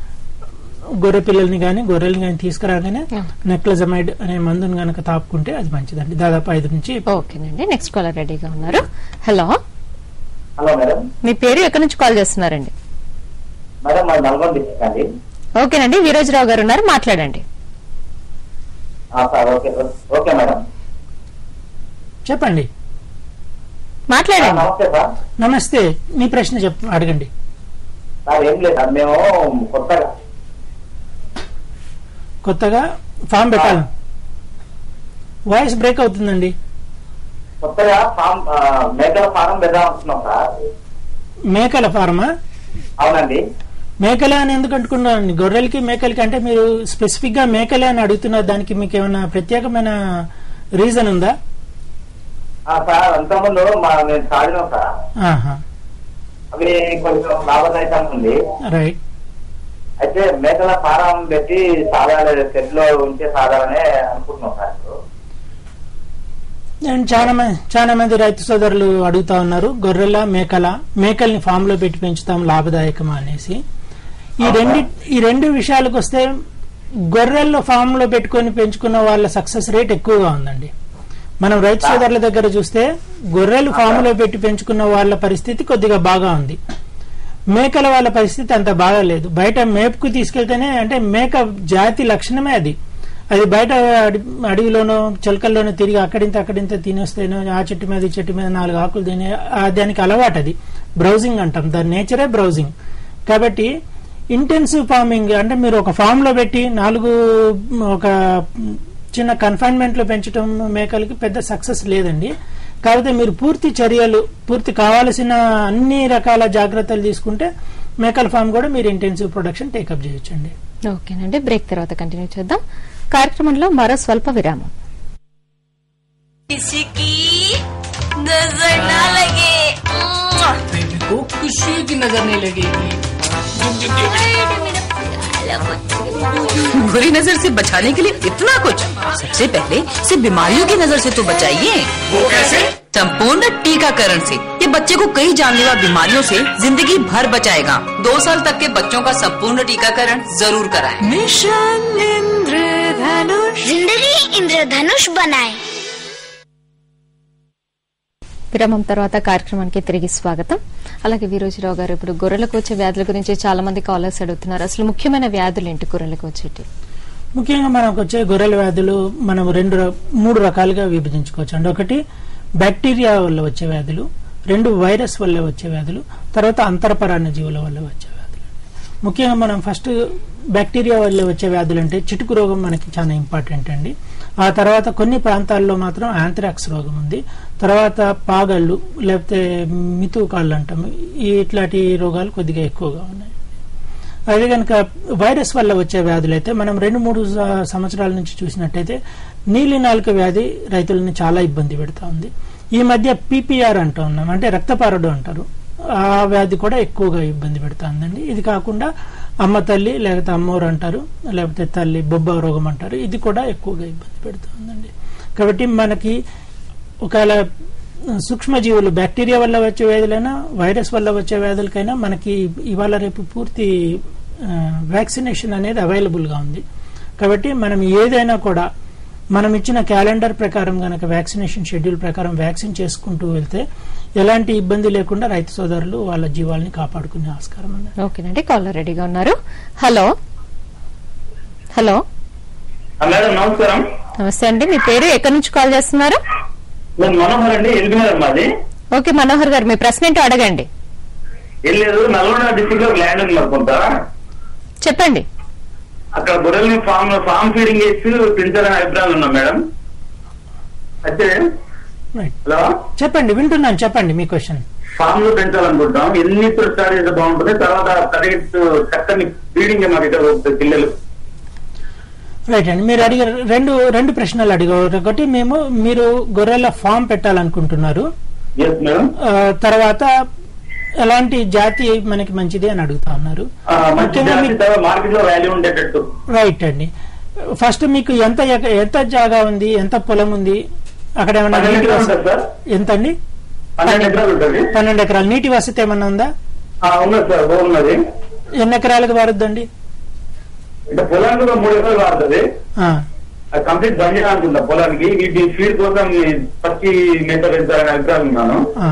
గొర్రె పిల్లల్ని కానీ గొర్రెల్ని కానీ తీసుకురాగానే నెక్లజమైడ్ అనే మందుని కనుక తాపుకుంటే అది మంచిదండి దాదాపు ఐదు నుంచి ఓకేనండి నెక్స్ట్ కాలర్ రెడీగా ఉన్నారు హలో హలో మేడం మీ పేరు ఎక్కడి నుంచి కాల్ చేస్తున్నారండి మేడం మా నల్గొండ డిస్ట్రిక్ట్ అండి ఓకేనండి వీరోజరావు గారు ఉన్నారు మాట్లాడండి ఆ, సార్ ఓకే ఓకే మేడం చెప్పండి మాట్లాడండి నమస్తే సార్ నమస్తే మీ ప్రశ్న చెప్ అడగండి సార్ ఏం లేదు సార్ మేము కొత్తగా కొత్తగా ఫామ్ పెట్టాలి వాయిస్ బ్రేక్ అవుతుందండి కొత్తగా ఫామ్ ఆ, మేకల ఫారం పెడదాం అనుకున్నాం సార్ మేకల ఫార్మా అవునండి మేకలే అని ఎందుకు అంటుకున్నారండి గొర్రెలకి మేకలకి అంటే మీరు స్పెసిఫిక్ గా మేకలే అని అడుగుతున్నారు దానికి మీకు ఏమైనా ప్రత్యేకమైన రీజన్ ఉందా ఆ, సార్ అంతకుముందు మా నేను సాడినాం సార్ ఆహా అవి కొంచెం లాభదాయకంగా ఉంది రైట్ అయితే మేకల ఫారం పెట్టి సాగాలి సెట్ లో ఉంటే సాగాలని అనుకుంటున్నాం సార్ ఇప్పుడు. అండ్ చాలా మంది చాలా మంది రైతు సోదరులు అడుగుతా ఉన్నారు గొర్రెల మేకల మేకల్ని ఫామ్ లో పెట్టి పెంచుతాం లాభదాయకమా అనేసి ఈ రెండు ఈ రెండు విషయాలకు వస్తే గొర్రెల్లో ఫామ్ లో పెట్టుకొని పెంచుకున్న వాళ్ళ సక్సెస్ రేట్ ఎక్కువగా ఉందండి మనం రైతు సోదరుల దగ్గర చూస్తే గొర్రెలు ఫామ్ లో పెట్టి పెంచుకున్న వాళ్ళ పరిస్థితి కొద్దిగా బాగా ఉంది మేకల వాళ్ళ పరిస్థితి అంత బాగా లేదు బయట మేపుకు తీసుకెళ్తేనే అంటే మేక జాతి లక్షణమే అది అది బయట అడి- అడవిలోనో చిలకల్లోనో తిరిగి అక్కడింత అక్కడింత తినేస్తేనో ఆ చెట్టు మీద ఈ చెట్టు మీద నాలుగు ఆకులు తినే ఆ దానికి అలవాటు అది బ్రౌజింగ్ అంటాం దాని నేచరే బ్రౌజింగ్ కాబట్టి ఇంటెన్సివ్ ఫార్మింగ్ అంటే మీరు ఒక ఫామ్ లో పెట్టి నాలుగు ఒక చిన్న కన్ఫైన్మెంట్ లో పెంచడం మేకలకి పెద్ద సక్సెస్ లేదండి కాకపోతే మీరు పూర్తి చర్యలు పూర్తి కావాల్సిన అన్ని రకాల జాగ్రత్తలు తీసుకుంటే మేకల ఫామ్ కూడా మీరు ఇంటెన్సివ్ ప్రొడక్షన్ టేకప్ చేయొచ్చండి ఓకేనండి బ్రేక్ తర్వాత కంటిన్యూ చేద్దాం కార్యక్రమంలో మరో స్వల్ప విరామం किसी की नजर ना लगे बेबी को किसी की नजर नहीं लगेगी बुरी नजर से बचाने के लिए इतना कुछ सबसे पहले सिर्फ बीमारियों की नजर से तो बचाइए वो कैसे? संपूर्ण टीकाकरण से ये बच्चे को कई जानलेवा बीमारियों से जिंदगी भर बचाएगा दो साल तक के बच्चों का संपूर्ण टीकाकरण जरूर कराएं। मिशन इंद्रधनुष जिंदगी इंद्रधनुष बनाए విరామం తర్వాత కార్యక్రమానికి తిరిగి స్వాగతం అలాగే వీరోజీరావు గారు ఇప్పుడు గొర్రెలకు వచ్చే వ్యాధుల గురించి చాలా మంది కాలర్స్ అడుగుతున్నారు అసలు ముఖ్యమైన వ్యాధులు ఏంటి గొర్రెలకు వచ్చేటి ముఖ్యంగా మనకు వచ్చే గొర్రెల వ్యాధులు మనం రెండు ర- మూడు రకాలుగా విభజించుకోవచ్చు అండి ఒకటి బ్యాక్టీరియా వల్ల వచ్చే వ్యాధులు రెండు వైరస్ వల్ల వచ్చే వ్యాధులు తర్వాత అంతరపరాన్న జీవుల వల్ల వచ్చే వ్యాధులు ముఖ్యంగా మనం ఫస్ట్ బ్యాక్టీరియా వల్ల వచ్చే వ్యాధులు అంటే చిటుకు రోగం మనకి చాలా ఇంపార్టెంట్ అండి ఆ తర్వాత కొన్ని ప్రాంతాల్లో మాత్రం యాంథ్రాక్స్ రోగం ఉంది తర్వాత పాగళ్ళు లేకపోతే మితుకాళ్ళు అంటాము ఈ ఇట్లాంటి రోగాలు కొద్దిగా ఎక్కువగా ఉన్నాయి అదే కనుక వైరస్ వల్ల వచ్చే వ్యాధులు అయితే మనం రెండు మూడు స- సంవత్సరాల నుంచి చూసినట్టయితే నీలి నాలుక వ్యాధి రైతులను చాలా ఇబ్బంది పెడతా ఉంది ఈ మధ్య పీపీఆర్ అంటూ ఉన్నాం అంటే రక్తపారడు అంటారు ఆ వ్యాధి కూడా ఎక్కువగా ఇబ్బంది పెడతా ఉందండి ఇది కాకుండా అమ్మ తల్లి లేకపోతే అమ్మోరు అంటారు లేకపోతే తల్లి బొబ్బ రోగం అంటారు ఇది కూడా ఎక్కువగా ఇబ్బంది పెడతా ఉందండి కాబట్టి మనకి ఒకవేళ సూక్ష్మజీవులు బ్యాక్టీరియా వల్ల వచ్చే వ్యాధులైనా వైరస్ వల్ల వచ్చే వ్యాధులకైనా మనకి ఇవాళ రేపు పూర్తి వ్యాక్సినేషన్ అనేది అవైలబుల్ గా ఉంది కాబట్టి మనం ఏదైనా కూడా మనం ఇచ్చిన క్యాలెండర్ ప్రకారం గనక వ్యాక్సినేషన్ షెడ్యూల్ ప్రకారం వ్యాక్సిన్ చేసుకుంటూ వెళ్తే ఎలాంటి ఇబ్బంది లేకుండా రైతు సోదరులు వాళ్ళ జీవాల్ని కాపాడుకునే ఆస్కారం ఉంది ఓకేనండి కాలర్ రెడీగా ఉన్నారు హలో హలో మేడం నమస్కారం నమస్తే అండి మీ పేరు ఎక్కడి నుంచి కాల్ చేస్తున్నారు నేను మనోహర్ అండి ఎల్బీ నగర్ మాది ఓకే మనోహర్ గారు మీ ప్రశ్న ఏంటో అడగండి ఏం లేదు నల్గొండ డిస్టిక్ లో ల్యాండ్ ఉంది మాకు కొంత చెప్పండి అక్కడ గొర్రెల్ని ఫామ్ ఫామ్ ఫీడింగ్ చేసి పెంచాలని అభిప్రాయాలు ఉన్నాం మేడం అయితే హలో చెప్పండి వింటున్నాను చెప్పండి మీ క్వశ్చన్ ఫామ్ లో పెంచాలనుకుంటాం ఎన్ని స్టార్ట్ చేస్తే బాగుంటుంది తర్వాత కరెక్ట్ చక్కని ఫీడింగ్ మాకు ఇక్కడ వస్తుంది పిల్లలు రైట్ అండి మీరు అడిగే రెండు రెండు ప్రశ్నలు అడిగారు ఒకటి మేము మీరు గొర్రెల ఫామ్ పెట్టాలనుకుంటున్నారు ఎస్ మేడం ఆ, తర్వాత ఎలాంటి జాతి మనకి మంచిది అని అడుగుతా ఉన్నారు మంచి ముఖ్యంగా మీ- మార్కెట్ లో వాల్యూ ఉండేటట్టు రైట్ అండి ఫస్ట్ మీకు ఎంత ఎక- ఎంత జాగా ఉంది ఎంత పొలం ఉంది అక్కడ ఏమైనా పన్నెండు నీటి ఎకరాలు వసతి ఉంటుంది సార్ ఎంత అండి పన్నెండు ఎకరాలు ఉంటుంది పన్నెండు ఎకరాలు నీటి వసతి ఏమన్నా ఉందా ఆ, ఉన్నది సార్ బాగున్నది ఎన్ని ఎకరాలకు వారుద్దండి అంటే పొలానికి ఒక మూడు ఎకరాలు వాడుతుంది ఆ, అది కంప్లీట్ బంద్ చేయాలనుకుంటా పొలానికి వీటి ఫీడ్ కోసం ఈ పచ్చి మేత పెంచాలని అభిప్రాయం ఉన్నాను ఆ.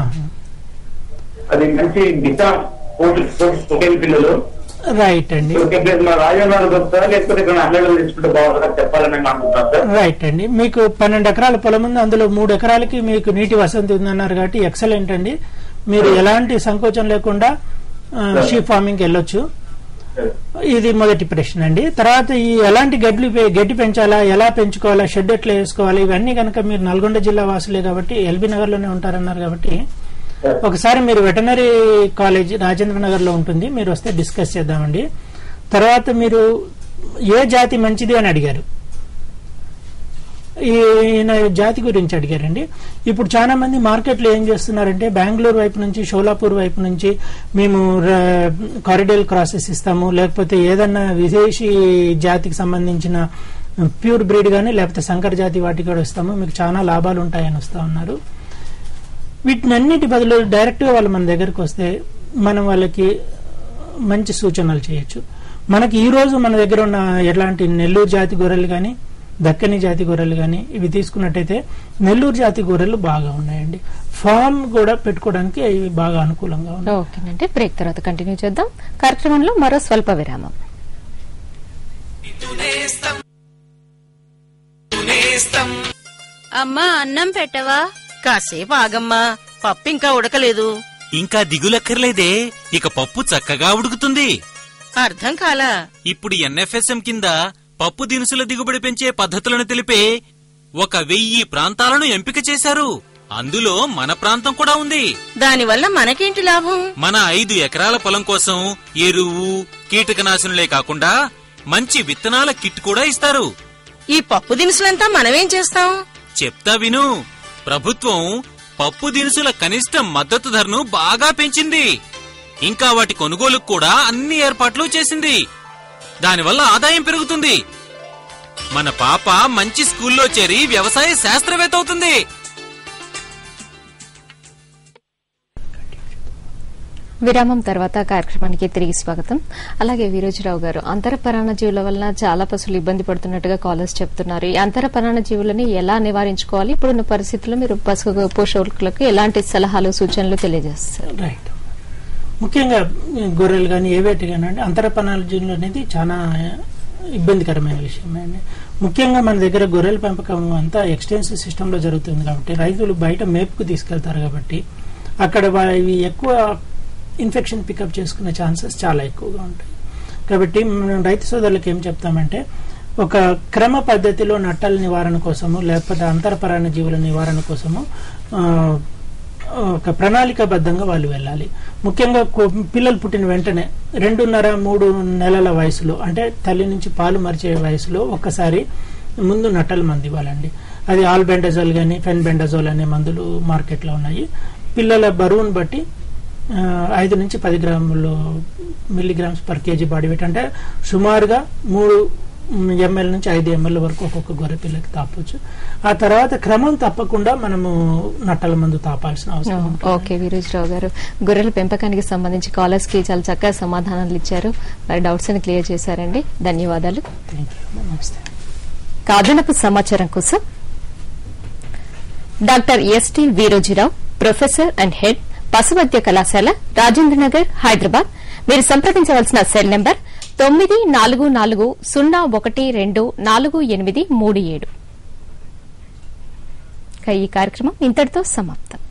అది మంచి గిట్ట ఒకే పిల్లలు రైట్ అండి ఒకే ప్లేస్ మా రాజేంద్ర దొరుకుతారా లేకపోతే ఇక్కడ హండ్రెడ్ తీసుకుంటే బాగుంటుందా చెప్పాలని నేను అనుకుంటున్నాను సార్ రైట్ అండి మీకు పన్నెండు ఎకరాల పొలం ఉంది అందులో మూడు ఎకరాలకి మీకు నీటి వసతి ఉందన్నారు కాబట్టి ఎక్సలెంట్ అండి మీరు ఎలాంటి సంకోచం లేకుండా షీప్ ఫార్మింగ్ వెళ్ళొచ్చు ఇది మొదటి ప్రశ్న అండి తర్వాత ఈ ఎలాంటి గడ్లు పె- గడ్డి పెంచాలా ఎలా పెంచుకోవాలా షెడ్ ఎట్లా వేసుకోవాలా ఇవన్నీ కనుక మీరు నల్గొండ జిల్లా వాసులే కాబట్టి ఎల్బీ నగర్ లోనే ఉంటారన్నారు కాబట్టి ఒకసారి మీరు వెటనరీ కాలేజ్ రాజేంద్ర నగర్ లో ఉంటుంది మీరు వస్తే డిస్కస్ చేద్దామండి తర్వాత మీరు ఏ జాతి మంచిది అని అడిగారు ఈయన జాతి గురించి అడిగారండి ఇప్పుడు చాలా మంది మార్కెట్లో ఏం చేస్తున్నారంటే బెంగళూరు వైపు నుంచి షోలాపూర్ వైపు నుంచి మేము కారిడల్ క్రాసెస్ ఇస్తాము లేకపోతే ఏదన్నా విదేశీ జాతికి సంబంధించిన ప్యూర్ బ్రీడ్ కానీ లేకపోతే సంకర జాతి వాటికి కూడా ఇస్తాము మీకు చాలా లాభాలు ఉంటాయని వస్తా ఉన్నారు వీటినన్నిటి బదులు డైరెక్ట్ గా వాళ్ళు మన దగ్గరకు వస్తే మనం వాళ్ళకి మంచి సూచనలు చేయొచ్చు మనకి ఈ రోజు మన దగ్గర ఉన్న ఎలాంటి నెల్లూరు జాతి గొర్రెలు కానీ దక్కని జాతి గొర్రెలు కానీ ఇవి తీసుకున్నట్టయితే నెల్లూరు జాతి గొర్రెలు బాగా ఉన్నాయండి ఫామ్ కూడా పెట్టుకోవడానికి ఇవి బాగా అనుకూలంగా ఉన్నాయి ఓకేనండి బ్రేక్ తర్వాత కంటిన్యూ చేద్దాం కార్యక్రమంలో మరో స్వల్ప విరామం అమ్మా అన్నం పెట్టవా కాసేపు ఆగమ్మా పప్పు ఇంకా ఉడకలేదు ఇంకా దిగులక్కర్లేదే ఇక పప్పు చక్కగా ఉడుకుతుంది అర్థం కాలా ఇప్పుడు ఎన్ఎఫ్ఎస్ఎం కింద పప్పు దినుసుల దిగుబడి పెంచే పద్ధతులను తెలిపే ఒక వెయ్యి ప్రాంతాలను ఎంపిక చేశారు అందులో మన ప్రాంతం కూడా ఉంది దానివల్ల మనకేంటి లాభం మన ఐదు ఎకరాల పొలం కోసం ఎరువు కీటకనాశనులే కాకుండా మంచి విత్తనాల కిట్ కూడా ఇస్తారు ఈ పప్పు దినుసులంతా మనమేం చేస్తాం చెప్తా విను ప్రభుత్వం పప్పు దినుసుల కనిష్ట మద్దతు ధరను బాగా పెంచింది ఇంకా వాటి కొనుగోలుకు కూడా అన్ని ఏర్పాట్లు చేసింది దానివల్ల ఆదాయం పెరుగుతుంది మన పాప మంచి స్కూల్లో చేరి వ్యవసాయ శాస్త్రవేత్త అవుతుంది విరామం తర్వాత కార్యక్రమానికి తిరిగి స్వాగతం అలాగే వీరోజీరావు గారు అంతర జీవుల వలన చాలా పశువులు ఇబ్బంది పడుతున్నట్టుగా కాలర్స్ చెప్తున్నారు ఈ అంతర జీవులని ఎలా నివారించుకోవాలి ఇప్పుడున్న పరిస్థితుల్లో మీరు పశు పోషకులకు ఎలాంటి సలహాలు సూచనలు తెలియజేస్తారు రైట్ ముఖ్యంగా గొర్రెలు కానీ ఏవేటి కానీ అంటే అంతరపనాల జీవులు అనేది చాలా ఇబ్బందికరమైన విషయం అండి ముఖ్యంగా మన దగ్గర గొర్రెల పెంపకం అంతా ఎక్స్టెన్సివ్ సిస్టంలో జరుగుతుంది కాబట్టి రైతులు బయట మేపుకు తీసుకెళ్తారు కాబట్టి అక్కడ వా- ఇవి ఎక్కువ ఇన్ఫెక్షన్ పికప్ చేసుకునే ఛాన్సెస్ చాలా ఎక్కువగా ఉంటాయి కాబట్టి మనం రైతు సోదరులకు ఏం చెప్తామంటే ఒక క్రమ పద్ధతిలో నట్టల నివారణ కోసము లేకపోతే అంతరపరాణ జీవుల నివారణ కోసము ఆ, ఒక ప్రణాళికాబద్ధంగా వాళ్ళు వెళ్ళాలి ముఖ్యంగా కో- పిల్లలు పుట్టిన వెంటనే రెండున్నర మూడు నెలల వయసులో అంటే తల్లి నుంచి పాలు మరిచే వయసులో ఒక్కసారి ముందు నట్టల మందు ఇవ్వాలండి అది ఆల్బెండజోల్ కానీ ఫెన్బెండజోల్ అనే మందులు మార్కెట్లో ఉన్నాయి పిల్లల బరువును బట్టి ఆ, ఐదు నుంచి పది గ్రాములు milligrams per kg body weight అంటే సుమారుగా మూడు ఎంఎల్ నుంచి ఐదు ఎంఎల్ వరకు ఒక్కొక్క గొర్రె పిల్లకి తాపొచ్చు ఆ తర్వాత క్రమం తప్పకుండా మనము నట్టల మందు తాపాల్సిన అవసరం ఉంటుంది. ఓకే వీరోజీరావు గారు గొర్రెల పెంపకానికి సంబంధించి కాలర్స్ కి చాలా చక్కగా సమాధానాలు ఇచ్చారు మరి డౌట్స్ అని క్లియర్ చేశారండి ధన్యవాదాలు నమస్తే కాదనపు సమాచారం కోసం doctor ST Veerojirao professor and head పశువైద్య కళాశాల రాజేంద్రనగర్ హైదరాబాద్ మీరు సంప్రదించవలసిన సెల్ నంబర్ తొమ్మిది నాలుగు నాలుగు సున్నా ఒకటి రెండు నాలుగు ఎనిమిది మూడు ఏడు ఇక ఈ కార్యక్రమం ఇంతటితో సమాప్తం